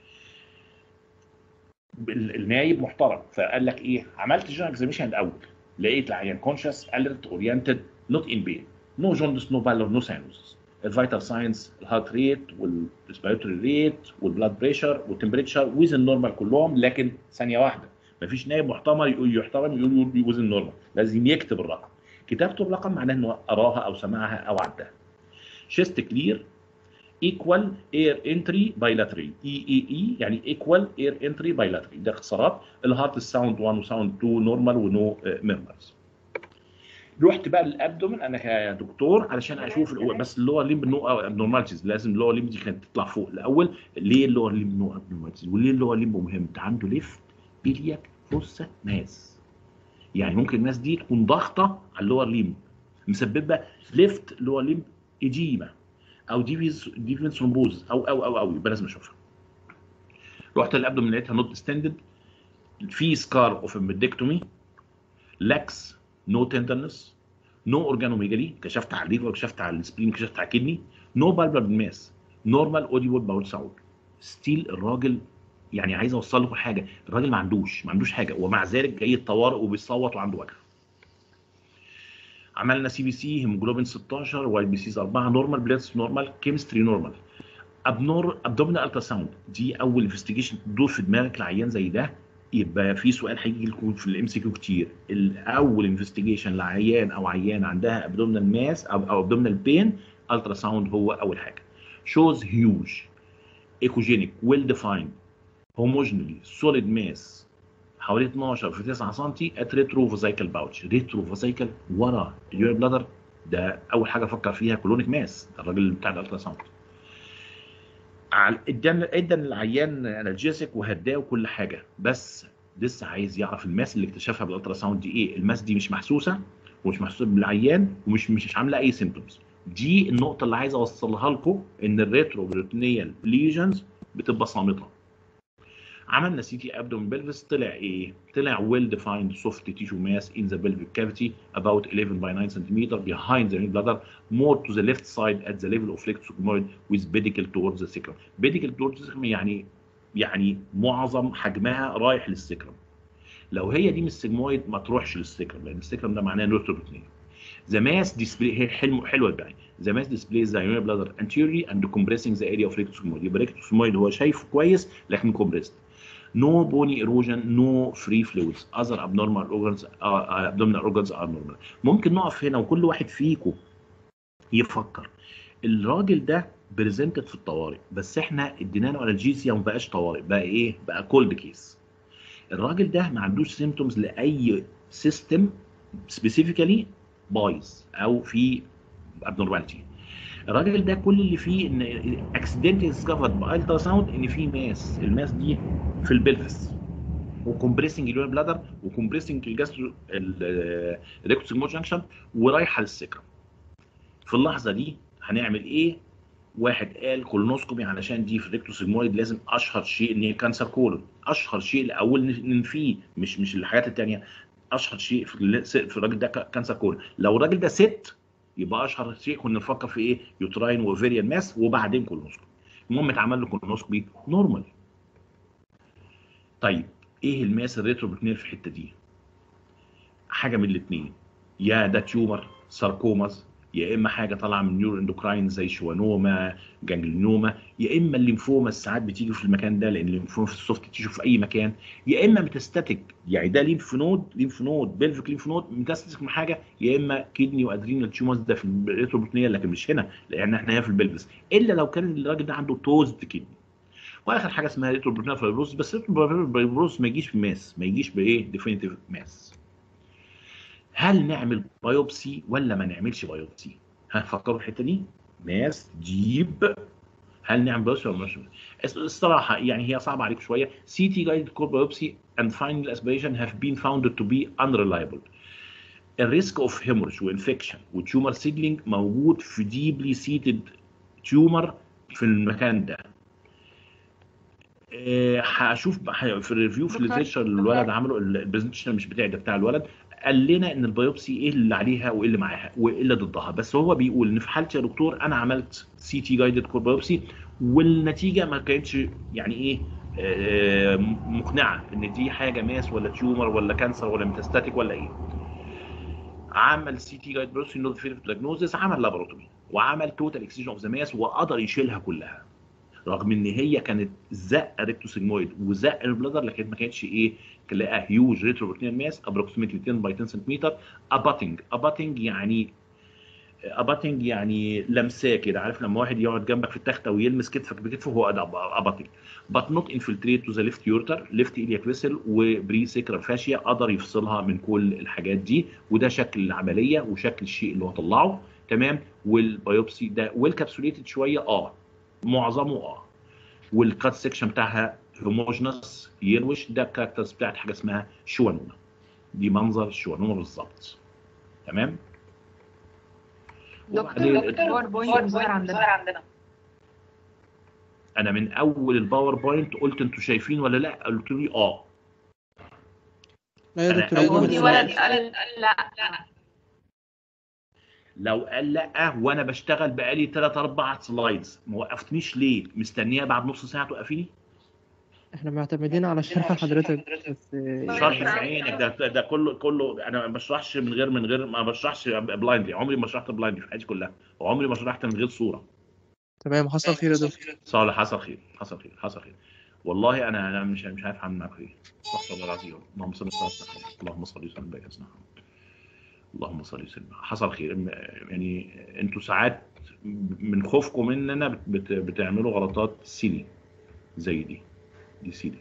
النايب محترم فقال لك ايه عملت جنرال اكزاميشن الاول لقيت العيان كونشس اليرت اورينتد نوت ان بين نو جوندس نو بالور نو ساينوسس الفيتال ساينس الهارت ريت والريسبيرتوري ريت والبلاد بريشر والتمبريتشر ويزن نورمال كلهم لكن ثانيه واحده مفيش نائب محترم يقول يحترم يقول وزن نورمال لازم يكتب الرقم كتابته الرقم معناه انه قراها او سمعها او عدها شيست كلير ايكوال اير انتري بايلاتري اي اي اي يعني ايكوال اير انتري بايلاتري ده اختصارات الهارت ساوند 1 وساوند 2 نورمال ونو ميرمرز رحت بقى للابدومن انا كدكتور علشان اشوف الأول بس اللور ليمب نو ابنورماليتيز لازم اللور ليمب دي كانت تطلع فوق الاول ليه اللور ليمب نو ابنورماليتيز وليه اللور ليمب مهم ده عنده ليفت بيلياك فوسا ماس يعني ممكن الناس دي تكون ضاغطه على اللور ليمب مسببه ليفت لور ليمب ايديما او ديفيز ديفيز ثرومبوز او او او او يبقى لازم اشوفها رحت الابدومين لقيتها نوت ستندد في سكار اوف امبيدكتومي لاكس نو تندرنس نو اورجانوميجالي كشفت على الليفر كشفت على السبلين كشفت على الكدني نو بالبر ماس نورمال اوديبل باول ساوند ستيل الراجل يعني عايز اوصل لكم حاجه الراجل ما عندوش ما عندوش حاجه ومع ذلك جاي الطوارئ وبيصوت وعنده وجع عملنا سي بي سي هيموجلوبين 16 واي بي سيز 4 نورمال بليتس نورمال كيمستري نورمال ابنور ابدومينال الترا ساوند دي اول انفستيجيشن تدور في دماغك العيان زي ده يبقى في سؤال هيجي لكم في الام سي كيو كتير الاول انفستيجيشن لعيان او عيان عندها ابدومينال ماس او او ابدومينال بين الترا ساوند هو اول حاجه shows huge ecogenic well defined homogeneously solid mass حوالي 12 في 9 سم at retrovesical pouch retrovesical ورا اليورين بلادر ده اول حاجه افكر فيها كلونيك ماس ده الراجل بتاع الالترا ساوند ادى ادى للعيان انالجيسك وهداه وكل حاجه بس لسه عايز يعرف الماس اللي اكتشفها بالالترا ساوند دي ايه الماس دي مش محسوسه ومش محسوسه بالعيان ومش مش عامله اي سيمبتومز دي النقطه اللي عايز اوصلها لكم ان الريترو بريتنيال ليجنز بتبقى صامته عملنا سي تي ابدومين بلفس طلع ايه؟ طلع ويل ديفايند سوفت تيشو ماس ان ذا pelvic cavity about 11 by 9 cm behind the bladder more to the left side at the level of rectus sigmoid with pedicle towards the sacrum. pedicle towards the sacrum يعني يعني معظم حجمها رايح للسكرم. لو هي دي من السجمويد ما تروحش للسكرم لان السكرم ده معناه نوتروبتنيا. The mass display هي حلم حلوه الباقي. The mass displays the urinary bladder anteriorly and compressing the area of rectus sigmoid. يبقى rectus sigmoid هو شايفه كويس لكن compressed. no bony erosion no free fluids other abnormal organs uh, abdominal organs are normal ممكن نقف هنا وكل واحد فيكم يفكر الراجل ده بريزنتد في الطوارئ بس احنا ادينا له انالجيسيا وما بقاش طوارئ بقى ايه بقى كولد كيس الراجل ده ما عندوش سيمتومز لاي سيستم سبيسيفيكالي بايظ او في ابنورماليتي الراجل ده كل اللي فيه ان اكسيدنتلي ديسكفرد بالترا ساوند ان في ماس الماس دي في البلفس وكمبريسنج اليورين بلادر وكمبريسنج الجاسترو الريكتوس جانكشن ورايحه للسكرم في اللحظه دي هنعمل ايه واحد قال كولونوسكوبي علشان دي في الريكتوس سيجمويد لازم اشهر شيء ان هي كانسر كولون اشهر شيء الاول ننفيه مش مش الحاجات الثانيه اشهر شيء في في الراجل ده كانسر كولون لو الراجل ده ست يبقى اشهر شيء كنا نفكر في ايه يوتراين وفيريان ماس وبعدين كولونوسكوبي المهم اتعمل له كولونوسكوبي نورمال طيب ايه الماس الريتروبرتنير في الحته دي حاجه من الاثنين يا ده تيومر ساركوماز يا اما حاجه طالعه من نيورو اندوكراين زي شوانوما جانجلينوما يا اما الليمفوما ساعات بتيجي في المكان ده لان الليمفوما في السوفت تيشو في اي مكان يا اما ميتاستاتيك يعني ده ليمف نود ليمف نود بلفيك ليمف نود ميتاستاتيك من حاجه يا اما كدني وادرينال تيومرز ده في الريتروبرتنيه لكن مش هنا لان احنا هنا في البلفس الا لو كان الراجل ده عنده توزد كدني واخر حاجه اسمها ريتروبرتنال فايبروس بس ريتروبرتنال فايبروس ما يجيش في ماس ما يجيش بايه ديفينيتيف ماس هل نعمل بايوبسي ولا ما نعملش بايوبسي هفكروا الحته دي ناس جيب هل نعمل بايوبسي ولا مش الصراحه يعني هي صعبه عليكم شويه سي تي جايد كور بايوبسي and final aspiration have been found to be unreliable الريسك اوف هيمورج وانفكشن وتيومر سيدلينج موجود في ديبلي سيتد تيومر في المكان ده هشوف في الريفيو في الليترشر اللي الولد عمله البرزنتيشن مش بتاعي ده بتاع الولد قال لنا ان البيوبسي ايه اللي عليها وايه اللي معاها وايه اللي ضدها بس هو بيقول ان في حالتي يا دكتور انا عملت سي تي جايدد كور بايوبسي والنتيجه ما كانتش يعني ايه آه مقنعه ان دي حاجه ماس ولا تيومر ولا كانسر ولا ميتاستاتيك ولا ايه عمل سي تي جايد بايوبسي نوت فيرف دايجنوزس عمل لابوراتوري وعمل توتال اكسجين اوف ذا ماس وقدر يشيلها كلها رغم ان هي كانت زق ريكتوسيجمويد وزق البلادر لكن ما كانتش ايه كان لقاها هيوج ريتروبرتينال ماس ابروكسيمتلي 10 باي 10 سنتيمتر اباتنج اباتنج يعني اباتنج يعني لمساه كده عارف لما واحد يقعد جنبك في التخته ويلمس كتفك بكتفه هو اباتنج بات نوت انفلتريت تو ذا ليفت يورتر ليفت ايلياك فيسل وبري سيكرال فاشيا قدر يفصلها من كل الحاجات دي وده شكل العمليه وشكل الشيء اللي هو طلعه تمام والبيوبسي ده والكابسوليتد شويه اه معظمه اه والكات سيكشن بتاعها هوموجنس يروش ده الكاركترز بتاعت حاجه اسمها شوانوما دي منظر الشوانوما بالظبط تمام وبعدين باوربوينت ظاهر عندنا انا من اول الباوربوينت قلت انتوا شايفين ولا لا قلت لي اه لا يا أنا دكتور أول أول في سؤال. ولد قال لا لو قال لا وانا بشتغل بقالي 3 4 سلايدز ما وقفتنيش ليه مستنيه بعد نص ساعه توقفيني احنا معتمدين على شرح حضرتك بس شرح في عينك ده ده كله كله انا ما بشرحش من غير من غير ما بشرحش بلايندلي عمري ما شرحت بلايندلي في حياتي كلها وعمري ما شرحت من غير صوره تمام حصل خير يا دكتور صالح حصل خير حصل خير حصل خير والله انا انا مش مش عارف اعمل معاك ايه استغفر الله العظيم اللهم صل وسلم على محمد. اللهم صل وسلم وبارك على سيدنا محمد اللهم صل وسلم حصل خير م- يعني انتوا ساعات من خوفكم مننا بت- بت- بتعملوا غلطات سيلي زي دي دي سيلي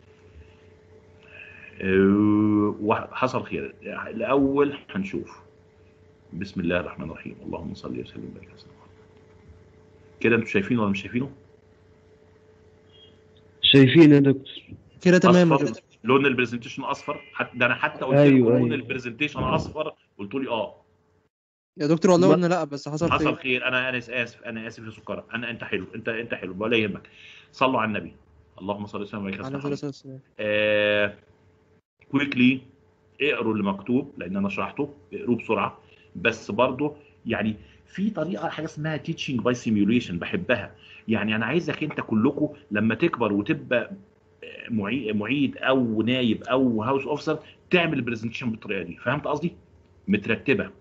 أه، وحصل خير الاول هنشوف بسم الله الرحمن الرحيم اللهم صل وسلم وبارك على سيدنا محمد كده انتوا شايفينه ولا مش شايفينه؟ شايفين يا دكتور كده تمام يا اصفر دكتور لون البرزنتيشن اصفر حتى ده انا حتى قلت أيوة، لكم لون أيوة. البرزنتيشن اصفر قلتوا لي اه يا دكتور والله ما- قلنا لا بس حصل حصل خير خير انا انا اسف انا اسف يا سكر انا انت حلو انت انت حلو ولا يهمك صلوا على النبي اللهم صل وسلم وبارك على على سيدنا الصلاة محمد. والسلام آه كويكلي اقروا اللي مكتوب لان انا شرحته اقروه بسرعه بس برضه يعني في طريقه حاجه اسمها تيتشنج باي سيميوليشن بحبها يعني انا عايزك انت كلكم لما تكبر وتبقى آه، معيد معيد او نايب او هاوس اوفيسر تعمل البرزنتيشن بالطريقه دي فهمت قصدي مترتبه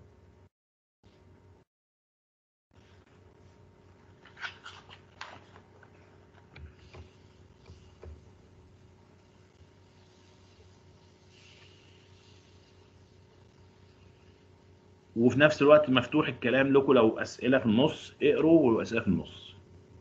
وفي نفس الوقت مفتوح الكلام لكم لو اسئله في النص اقروا ولو اسئله في النص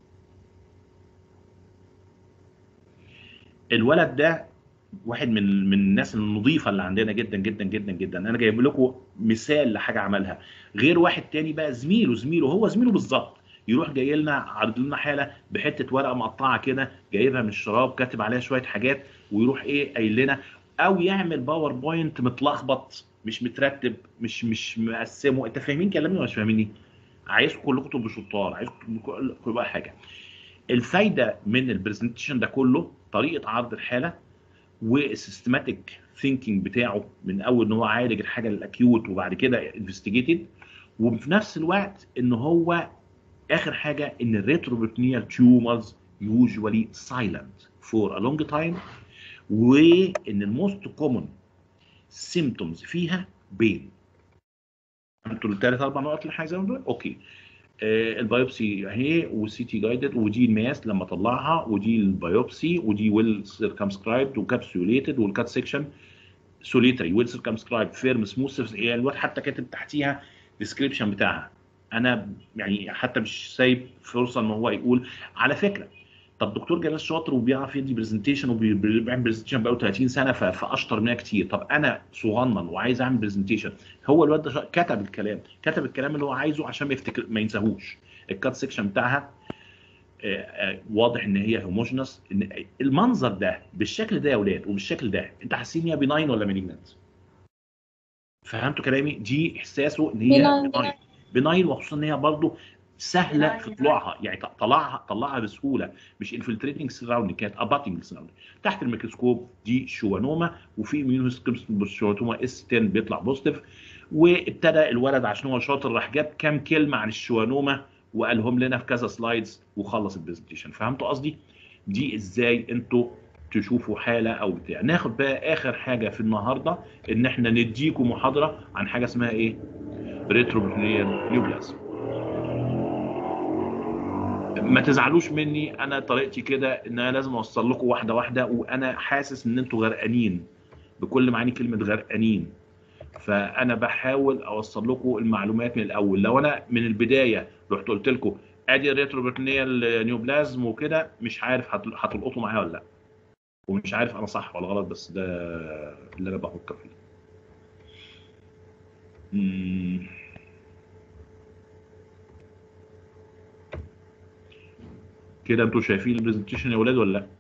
الولد ده واحد من من الناس النظيفه اللي عندنا جدا جدا جدا جدا انا جايب لكم مثال لحاجه عملها غير واحد تاني بقى زميله زميله هو زميله بالظبط يروح جاي لنا عارض لنا حاله بحته ورقه مقطعه كده جايبها من الشراب كاتب عليها شويه حاجات ويروح ايه قايل لنا او يعمل باوربوينت متلخبط مش مترتب مش مش مقسمه انت فاهمين كلامي ولا مش فاهميني عايزكم كلكم تبقوا شطار عايزكم كلكم يبقى حاجه الفايده من البرزنتيشن ده كله طريقه عرض الحاله والسيستماتيك ثينكينج بتاعه من اول ان هو عالج الحاجه الاكيوت وبعد كده انفستيجيتد وفي نفس الوقت ان هو اخر حاجه ان الريتروبرتنيال تيومرز يوجوالي سايلنت فور ا لونج تايم وان الموست كومن سيمتومز فيها بين انتوا الثلاث اربع نقط اللي عايزهم دول اوكي آه البيوبسي اهي والسي تي جايدد ودي الماس لما طلعها ودي البيوبسي ودي ويل سيركمسكرايبد وكابسوليتد والكات سيكشن سوليتري ويل سيركمسكرايبد فيرم سموث يعني الواد حتى كاتب تحتيها ديسكريبشن بتاعها انا يعني حتى مش سايب فرصه ان هو يقول على فكره طب دكتور جلال شاطر وبيعرف يدي برزنتيشن وبيعمل برزنتيشن بقاله 30 سنه ف- فاشطر منها كتير طب انا صغنن وعايز اعمل برزنتيشن هو الواد ده شا- كتب الكلام كتب الكلام اللي هو عايزه عشان ما يفتكر ما ينساهوش الكات سيكشن بتاعها آه، آه، واضح ان هي هوموجينس ان المنظر ده بالشكل ده يا اولاد وبالشكل ده انت حاسين هي بناين ولا مالجنت فهمتوا كلامي دي احساسه ان هي Benign. بناين بناين وخصوصا ان هي برضه سهله في طلوعها يعني ط- طلعها طلعها بسهوله مش انفلتريتنج سراوندنج كانت اباتنج سراوندنج تحت الميكروسكوب دي شوانوما وفي اميونوهيستوما اس 10 بيطلع بوزيتيف وابتدى الولد عشان هو شاطر راح جاب كام كلمه عن الشوانوما وقالهم لنا في كذا سلايدز وخلص البرزنتيشن فهمتوا قصدي؟ دي ازاي انتوا تشوفوا حاله او بتاع ناخد بقى اخر حاجه في النهارده ان احنا نديكم محاضره عن حاجه اسمها ايه؟ ريتروبرينيال نيوبلازم ما تزعلوش مني انا طريقتي كده ان انا لازم اوصل لكم واحده واحده وانا حاسس ان انتوا غرقانين بكل معاني كلمه غرقانين فانا بحاول اوصل لكم المعلومات من الاول لو انا من البدايه رحت قلت لكم ادي الريتروبرتنيال نيوبلازم وكده مش عارف هتل- هتلقطوا معايا ولا لا ومش عارف انا صح ولا غلط بس ده اللي انا بفكر فيه مم. كده انتوا شايفين البرزنتيشن يا ولاد ولا لا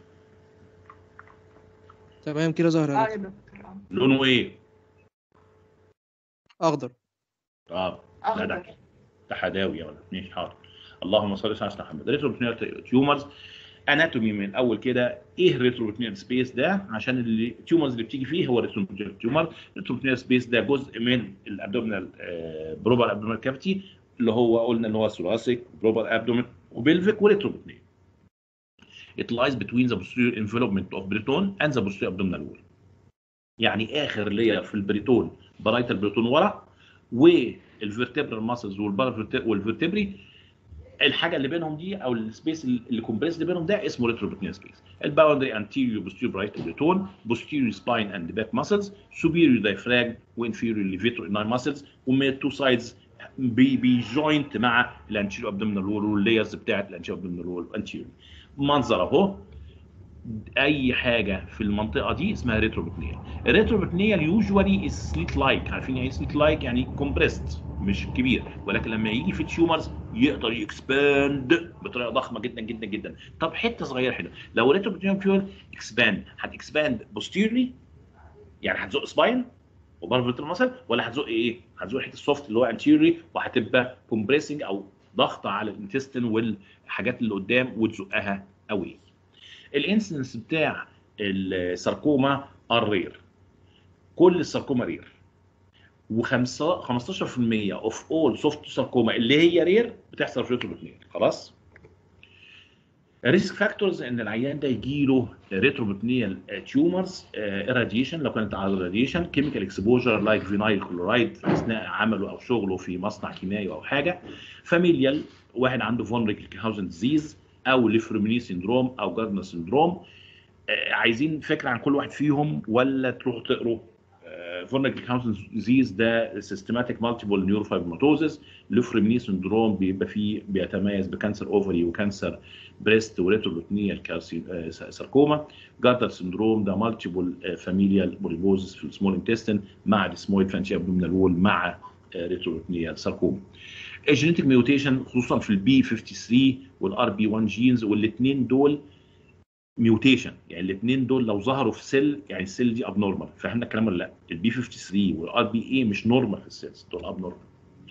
تمام كده ظهر يا اه دكتور. يا دكتور آه. لونه ايه اخضر اه أخضر. جدع تحداوي يا ولد ماشي حاضر اللهم صل على سيدنا محمد ريتروبريتونيال تيومرز اناتومي من الاول كده ايه ريتروبريتونيال سبيس ده عشان اللي التيومرز اللي بتيجي فيه هو ريتروبريتونيال تيومر ريتروبريتونيال سبيس ده جزء من الابدومينال بروبر ابدومينال كافيتي اللي هو قلنا ان هو ثوراسيك بروبر ابدومين وبلفيك وريتروبريتونيال It lies between the posterior envelopment of Breton and the posterior abdominal wall. يعني اخر لير في البريتون برايت البريتون ورا والفيرتبرال ماسلز والفيرتبري الحاجه اللي بينهم دي او السبيس اللي كومبريس اللي بينهم ده اسمه ريتروبريتونيال سبيس الباوندري انتيريور بوستيريور برايت بريتون بوستيريور سباين اند باك ماسلز سوبيريور دايفراج وانفيريور ليفيتور اناي ماسلز ومن التو سايدز بي بيجوينت مع الانتيريور ابدومينال وول واللايرز بتاعت الانتيريور ابدومينال وول انتيريور منظر اهو اي حاجه في المنطقه دي اسمها ريتروبتنيال الريتروبتنيال يوجوالي سليت لايك عارفين يعني سليت لايك يعني كومبريست مش كبير ولكن لما يجي في تيومرز يقدر يكسباند بطريقه ضخمه جدا جدا جدا طب حته صغيره هنا لو ريتروبتنيال فيول اكسباند هتكسباند بوستيرلي يعني هتزق سباين وبرفلتر مثلا ولا هتزق ايه؟ هتزق حته السوفت اللي هو انتيري وهتبقى كومبريسنج او ضغط على الانتستين والحاجات اللي قدام وتزقها قوي. الانسنس بتاع الساركوما ار رير كل الساركوما رير و15% اوف اول سوفت ساركوما اللي هي رير بتحصل في ريتروبتنيال خلاص الريسك فاكتورز ان العيان ده يجي له ريتروبتنيال تيومرز irradiation لو كانت على الراديشن كيميكال اكسبوجر لايك فينايل كلورايد اثناء عمله او شغله في مصنع كيميائي او حاجه فاميليال واحد عنده فون ريكلهاوزن ديزيز او ليفرميني سيندروم او جاردنر سيندروم آه، عايزين فكره عن كل واحد فيهم ولا تروحوا تقروا فون ريكلهاوزن ديزيز ده سيستماتيك مالتيبل نيوروفايبروماتوزس ليفرميني سيندروم بيبقى فيه بيتميز بكانسر اوفري وكانسر بريست وريتروبتنيال ساركوما جاردر سندروم ده مالتيبل فاميليال بوليبوزس في السمول انتستين مع ديسمويد فانشي ابدومينال وول مع ريتروبتنيال ساركوما الجينيتك ميوتيشن خصوصا في البي 53 والار بي 1 جينز والاثنين دول ميوتيشن يعني الاثنين دول لو ظهروا في سيل يعني السيل دي اب نورمال فاهمنا الكلام ولا لا البي 53 والار بي اي مش نورمال في السيلز دول اب نورمال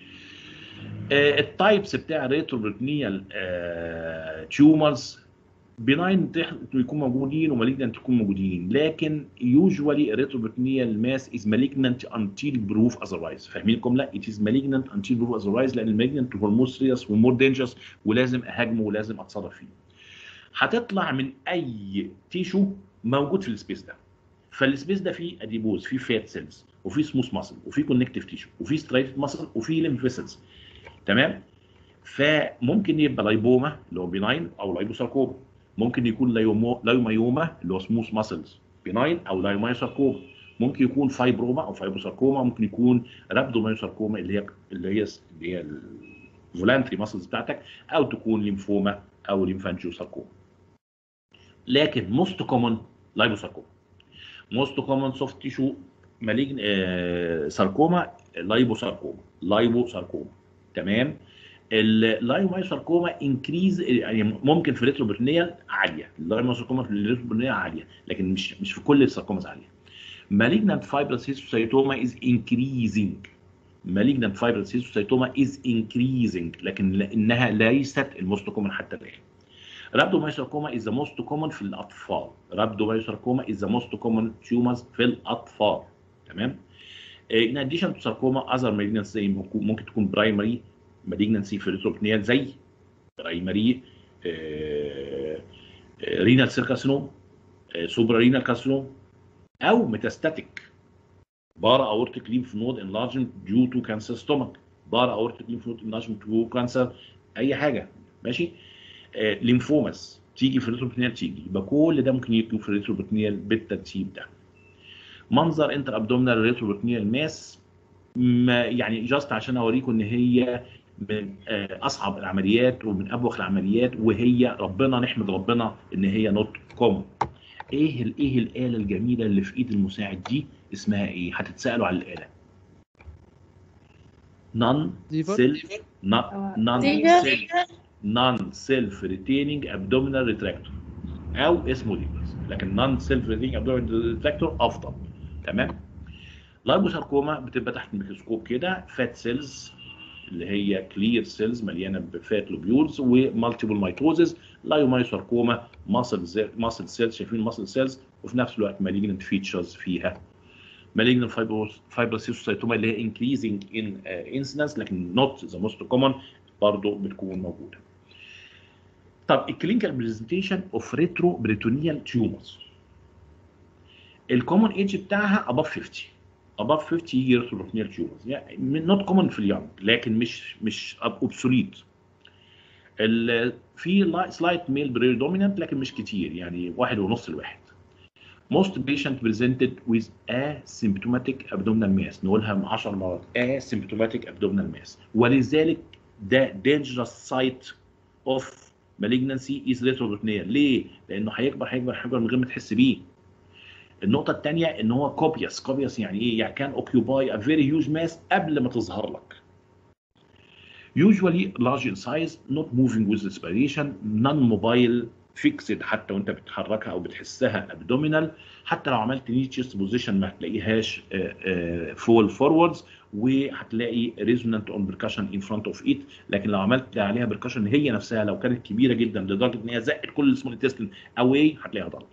آه التايبس بتاع ريتروبرتنيال آه تيومرز بناين يكون موجودين ومالجنانت يكون موجودين لكن يوجوالي ريتروبرتنيال ماس از مالجنانت انتيل بروف اذروايز فاهمينكم لا ات از مالجنانت انتيل بروف اذروايز لان المالجنانت هو مور سيريس ومور دينجرس ولازم اهاجمه ولازم اتصرف فيه هتطلع من اي تيشو موجود في السبيس ده فالسبيس ده فيه اديبوز فيه فات سيلز وفيه سموث ماسل وفيه كونكتيف تيشو وفيه سترايتد ماسل وفيه ليمف فيسلز تمام فممكن يبقى لايبوما اللي هو بيناين او لايبوساركوما ممكن يكون لايومو لايومايوما اللي هو سموث ماسلز بيناين او لايومايوساركوما ممكن يكون فايبروما او فايبروساركوما ممكن يكون رابدومايوساركوما اللي هي اللي هي اللي هي الفولانتري ماسلز بتاعتك او تكون ليمفوما او ليمفانجيوساركوما لكن موست كومن لايبوساركوما موست كومن سوفت تيشو مالجن آه ساركوما لايبوساركوما لايبوساركوما تمام اللايومايوساركوما انكريز يعني ممكن في الريتروبرتنيال عاليه اللايومايوساركوما في الريتروبرتنيال عاليه لكن مش مش في كل الساركوماز عاليه malignant fibrous histiocytoma is increasing malignant fibrous histiocytoma is increasing لكن لانها ليست الموست كومن حتى الان رابدومايوساركوما is the most common في الاطفال رابدومايوساركوما is the most common tumors في الاطفال تمام in addition to sarcoma other malignancies زي ممكن تكون برايمري malignancy في الريتروبنيال زي برايمري رينال سيل كارسينوم سوبرا رينال كارسينوم او ميتاستاتيك بارا اورتيك ليمف نود انلارجمنت ديو تو كانسر ستومك بارا اورتيك ليمف نود انلارجمنت تو كانسر اي حاجه ماشي آه ليمفوماس تيجي في الريتروبنيال تيجي يبقى كل ده ممكن يجي في الريتروبنيال بالترتيب ده منظر انتر ابدومينال ريتروبنيال ماس ما يعني جاست عشان اوريكم ان هي من اصعب العمليات ومن ابوخ العمليات وهي ربنا نحمد ربنا ان هي نوت كومن ايه ايه الاله الجميله اللي في ايد المساعد دي اسمها ايه هتتسالوا على الاله نون سيلف نون سيلف نون سيلف ريتيننج ابدومينال ريتراكتور او اسمه ليبرز لكن نون سيلف ريتيننج ابدومينال ريتراكتور افضل تمام لايبوساركوما بتبقى تحت الميكروسكوب كده فات سيلز اللي هي كلير سيلز مليانه بفات لوبيولز ومالتيبل مايتوزز لايومايوساركوما ماسل ماسل سيلز شايفين ماسل سيلز وفي نفس الوقت مالجنت فيتشرز فيها malignant fibrocystoma اللي هي increasing in uh, incidence لكن not the most common برضه بتكون موجوده. طب الكلينيكال برزنتيشن اوف ريترو بريتونيال تيومرز الكومن ايج بتاعها above 50 above 50 يجي ريترو بريتونيال تيومرز يعني نوت كومن في اليونج لكن مش مش اوبسوليت في سلايت ميل بريدومينانت لكن مش كتير يعني واحد ونص لواحد most patient presented with asymptomatic abdominal mass نقولها 10 مرات asymptomatic abdominal mass ولذلك ده dangerous site of malignancy is retroperitoneal ليه؟ لانه هيكبر هيكبر هيكبر من غير ما تحس بيه النقطة الثانية ان هو كوبيوس كوبيوس يعني ايه؟ يعني كان occupy a very huge mass قبل ما تظهر لك usually large in size not moving with respiration non-mobile فيكسد حتى وانت بتحركها او بتحسها ابدومينال حتى لو عملت ني تشيست بوزيشن ما هتلاقيهاش فول فوروردز وهتلاقي ريزونانت اون بركشن ان فرونت اوف ايت لكن لو عملت عليها بركشن هي نفسها لو كانت كبيره جدا لدرجه ان هي زقت كل السمول انتستين اواي هتلاقيها ضرب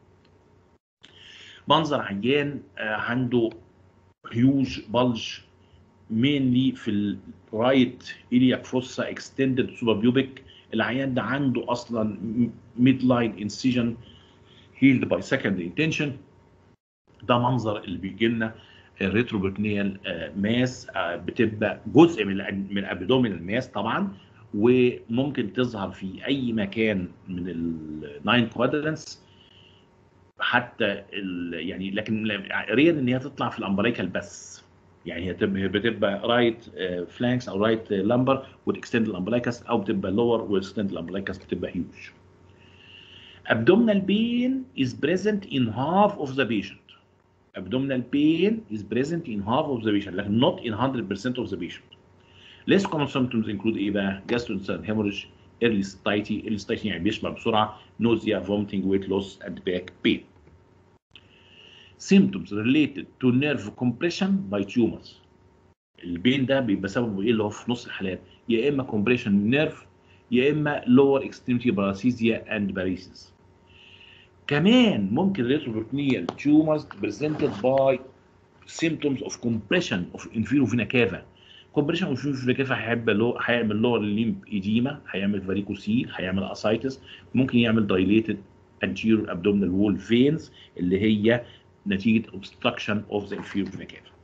منظر عيان عنده هيوج بلج مينلي في الرايت إلياك فوسا اكستندد سوبر بيوبيك العيان ده عنده اصلا ميد لاين انسيجن هيلد باي سكند انتنشن ده منظر اللي بيجي لنا الريتروبرتنيال ماس بتبقى جزء من من الابدومينال ماس طبعا وممكن تظهر في اي مكان من الناين كوادرنتس حتى يعني لكن ريد ان هي تطلع في الامبريكال بس يعني هي بتبقى رايت فلانكس او رايت لامبر وتكستند الامبلايكس او بتبقى لور وتكستند الامبلايكس بتبقى هيوج. Abdominal pain is present in half of the patient. Abdominal pain is present in half of the patient, لكن not in 100% of the patient. Less common symptoms include ايه بقى؟ gastrointestinal hemorrhage, early satiety, early satiety يعني بيشبع بسرعة, nausea, vomiting, weight loss, and back pain. symptoms related to nerve compression by tumors البين ده بيبقى سببه ايه اللي هو في نص الحالات يا اما compression nerve يا اما lower extremity paresthesia and paresis كمان ممكن retroperitoneal tumors presented by symptoms of compression of inferior vena cava compression of inferior vena cava هيعمل هيعمل lower limb edema هيعمل varicocele هيعمل ascites ممكن يعمل dilated anterior abdominal wall veins اللي هي نتيجه obstruction of the inferior vena cava.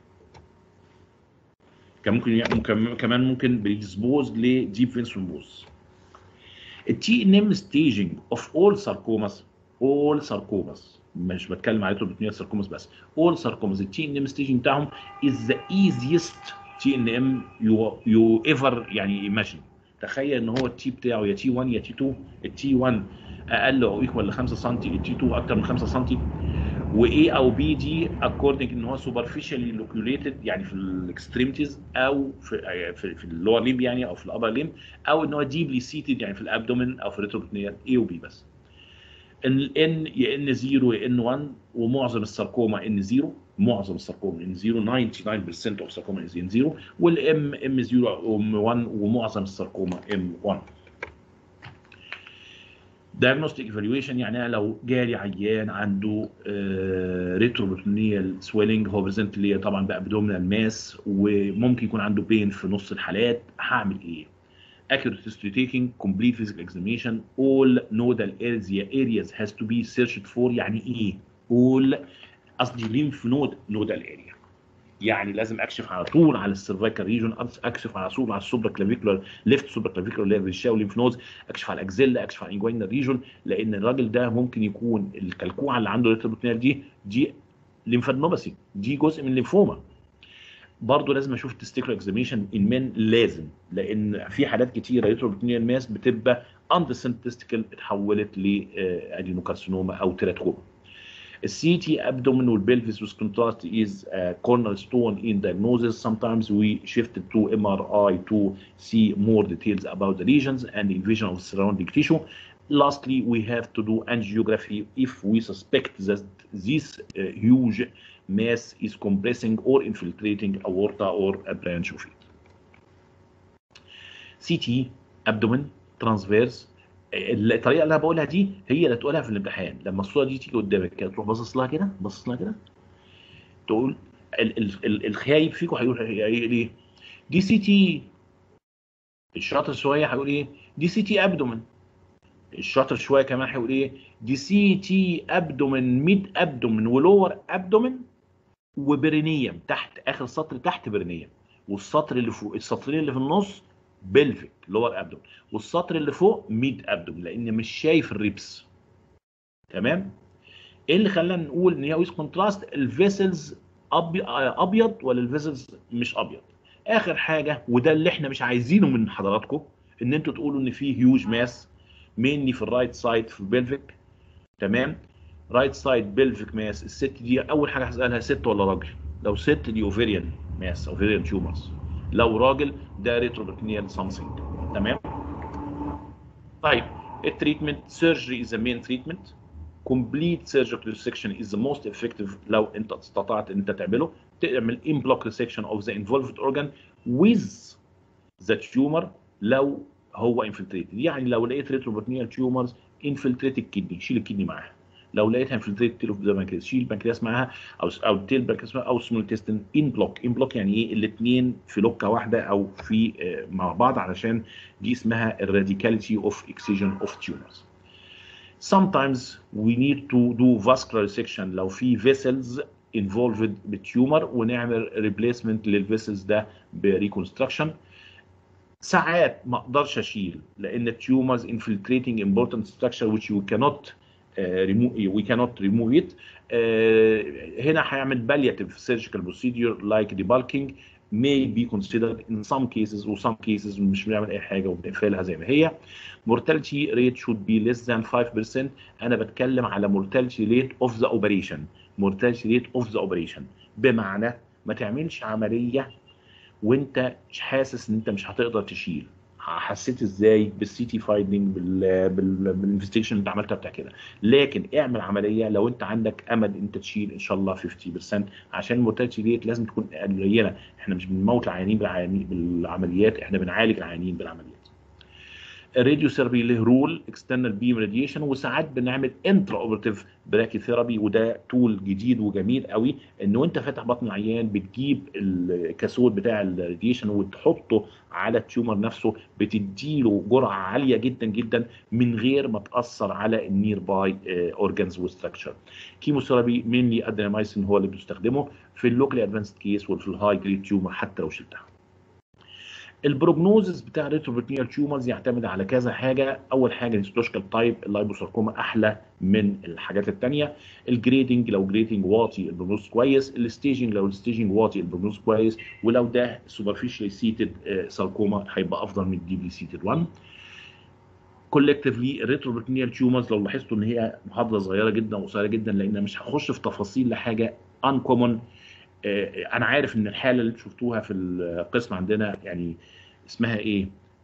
كان ممكن يعني كمان ممكن بريدسبوز لديب فين ثرومبوز. التي ان ام staging of all sarcomas all sarcomas مش بتكلم على ريتروبريتونيال ساركوماس بس all sarcomas التي ان ام staging بتاعهم is the easiest تي ان ام you you ever يعني imagine تخيل ان هو التي بتاعه يا تي 1 يا تي 2 التي 1 اقل او ايكوال ل 5 سم التي 2 اكتر من 5 سم واي او بي دي اكوردنج ان هو سوبرفيشالي لوكيوليتد يعني في الاكستريمتيز او في في, في اللور ليم يعني او في الابر ليم او ان هو ديبلي سيتد يعني في الابدومين او في الريتروبريتونيال اي او بي بس الان يا ان 0 يا ان 1 ومعظم الساركوما ان 0 معظم الساركوما ان 0 99% اوف ساركوما ان 0 والام ام 0 ام 1 ومعظم الساركوما ام 1 diagnostic evaluation يعني انا لو جالي عيان عنده ريتروبرتونيال سويلنج هو بريزنت لي طبعا بابدومينال ماس وممكن يكون عنده بين في نص الحالات هعمل ايه؟ accurate history taking, complete physical examination, all nodal area areas has to be searched for يعني ايه؟ all قصدي lymph node nodal area. يعني لازم اكشف على طول على السيرفيكال ريجون اكشف على طول على السوبرا كلافيكولار ليفت سوبرا كلافيكولار اللي هي الريشاو ليمف نودز اكشف على الاكزيلا اكشف على الانجوينال ريجون لان الراجل ده ممكن يكون الكلكوعه اللي عنده ريتروبروتينال دي دي ليمفادنوباسي دي جزء من الليمفوما برضه لازم اشوف التستيكولار اكزاميشن ان مان لازم لان في حالات كتيره ريتروبروتينال ماس بتبقى اندسنت تستيكل اتحولت لادينوكارسينوما او تيراتوما السي تي abdomen والبلفس with contrast is a cornerstone in diagnosis. Sometimes we shifted to MRI to see more details about the lesions and invasion of surrounding tissue. Lastly, we have to do angiography if we suspect that this uh, huge mass is compressing or infiltrating aorta or a branch of it. سي تي ابدومن ترانسفيرس الطريقه اللي انا بقولها دي هي اللي تقولها في الامتحان لما الصوره دي تيجي قدامك كده تروح باصص لها كده باصص لها كده تقول ال ال ال الخايب فيكم هيقول هيقول ايه دي سي تي الشاطر شويه هيقول ايه دي سي تي ابدومن الشاطر شويه كمان هيقول ايه دي سي تي ابدومن ميد ابدومن ولور ابدومن وبرينيوم تحت اخر سطر تحت برينيوم والسطر اللي فوق السطرين اللي في النص بلفيك لور ابدومن والسطر اللي فوق ميد ابدومن لان مش شايف الريبس تمام ايه اللي خلانا نقول ان هي ويز كونتراست الفيسلز ابيض ولا الفيسلز مش ابيض اخر حاجه وده اللي احنا مش عايزينه من حضراتكم ان انتوا تقولوا ان في هيوج ماس مينلي في الرايت سايد في البلفيك تمام رايت سايد بلفيك ماس الست دي اول حاجه هسالها ست ولا راجل لو ست دي اوفيريان ماس اوفيريان تيومرز لو راجل ده ريتروبرتينيال سامثينج تمام طيب التريتمنت سيرجري از ذا مين تريتمنت كومبليت سيرجيكال ريسكشن از ذا موست افكتيف لو انت استطعت ان انت تعمله تعمل ان بلوك ريسكشن اوف ذا انفولفد اورجان ويز ذا تيومر لو هو انفلتريتد يعني لو لقيت ريتروبرتينيال تيومرز انفلتريت الكدني شيل الكدني معاها لو لقيتها انفلتريت تيل اوف ذا بانكرياس شيل البنكرياس معاها او او التيل بانكرياس او سمول تيستن ان بلوك ان بلوك يعني ايه الاثنين في لوكه واحده او في آه، مع بعض علشان دي اسمها الراديكاليتي اوف اكسجن اوف تيومرز sometimes we need to do vascular resection لو في vessels involved بالتيومر ونعمل replacement للفيسلز ده بريكونستراكشن ساعات ما اقدرش اشيل لان التيومرز infiltrating important structure which we cannot uh, remove we cannot remove it uh, هنا هيعمل palliative surgical procedure like debulking may be considered in some cases و some cases مش بنعمل اي حاجه وبنقفلها زي ما هي mortality rate should be less than 5% انا بتكلم على mortality rate of the operation mortality rate of the operation بمعنى ما تعملش عمليه وانت مش حاسس ان انت مش هتقدر تشيل حسيت ازاي بالسي تي فايندنج بالانفستيجيشن اللي انت عملتها بتاع كده لكن اعمل عمليه لو انت عندك امل انت تشيل ان شاء الله 50% عشان المورتاليتي ديت لازم تكون قليله احنا مش بنموت العيانين بالعيانين بالعمليات احنا بنعالج العيانين بالعمليات الراديو ثيرابي له رول اكسترنال بيم راديشن وساعات بنعمل انترا اوبرتيف براكي ثيرابي وده تول جديد وجميل قوي ان وانت فاتح بطن العيان بتجيب الكاثود بتاع الراديشن وتحطه على التيومر نفسه بتديله جرعه عاليه جدا جدا من غير ما تاثر على النير باي اورجانز وستراكشر كيموثيرابي مينلي ادريناميسين هو اللي بنستخدمه في اللوكلي ادفانسد كيس وفي الهاي جريد تيومر حتى لو شلتها البروجنوزس بتاع ريتروبرتينيال تيومرز يعتمد على كذا حاجه اول حاجه الهيستولوجيكال تايب اللايبوساركوما احلى من الحاجات الثانيه الجريدنج لو جريدنج واطي البروجنوز كويس الستيجنج لو الستيجنج واطي البروجنوز كويس ولو ده سوبرفيشال سيتد ساركوما هيبقى افضل من الديبلي سيتد 1 كولكتيفلي الريتروبرتينيال تيومرز لو لاحظتوا ان هي محاضره صغيره جدا وقصيره جدا لان مش هخش في تفاصيل لحاجه انكومون انا عارف ان الحاله اللي شفتوها في القسم عندنا يعني اسمها ايه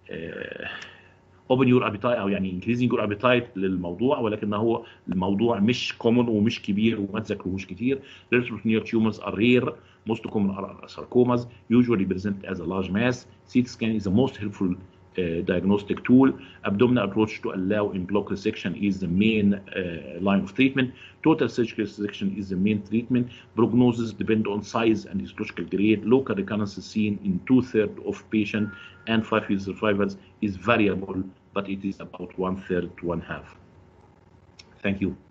اوبن يور ابيتايت او يعني انكريزنج يور ابيتايت للموضوع ولكن هو الموضوع مش كومن ومش كبير وما تذاكروهوش كتير retroperitoneal tumors are rare most common are sarcomas usually present as a large mass CT scan is the most helpful uh, diagnostic tool. Abdominal approach to allow in block resection is the main uh, line of treatment. Total surgical resection is the main treatment. Prognosis depend on size and histological grade. Local recurrence is seen in two-thirds of patients and five-year survivors is variable, but it is about one-third to one-half. Thank you.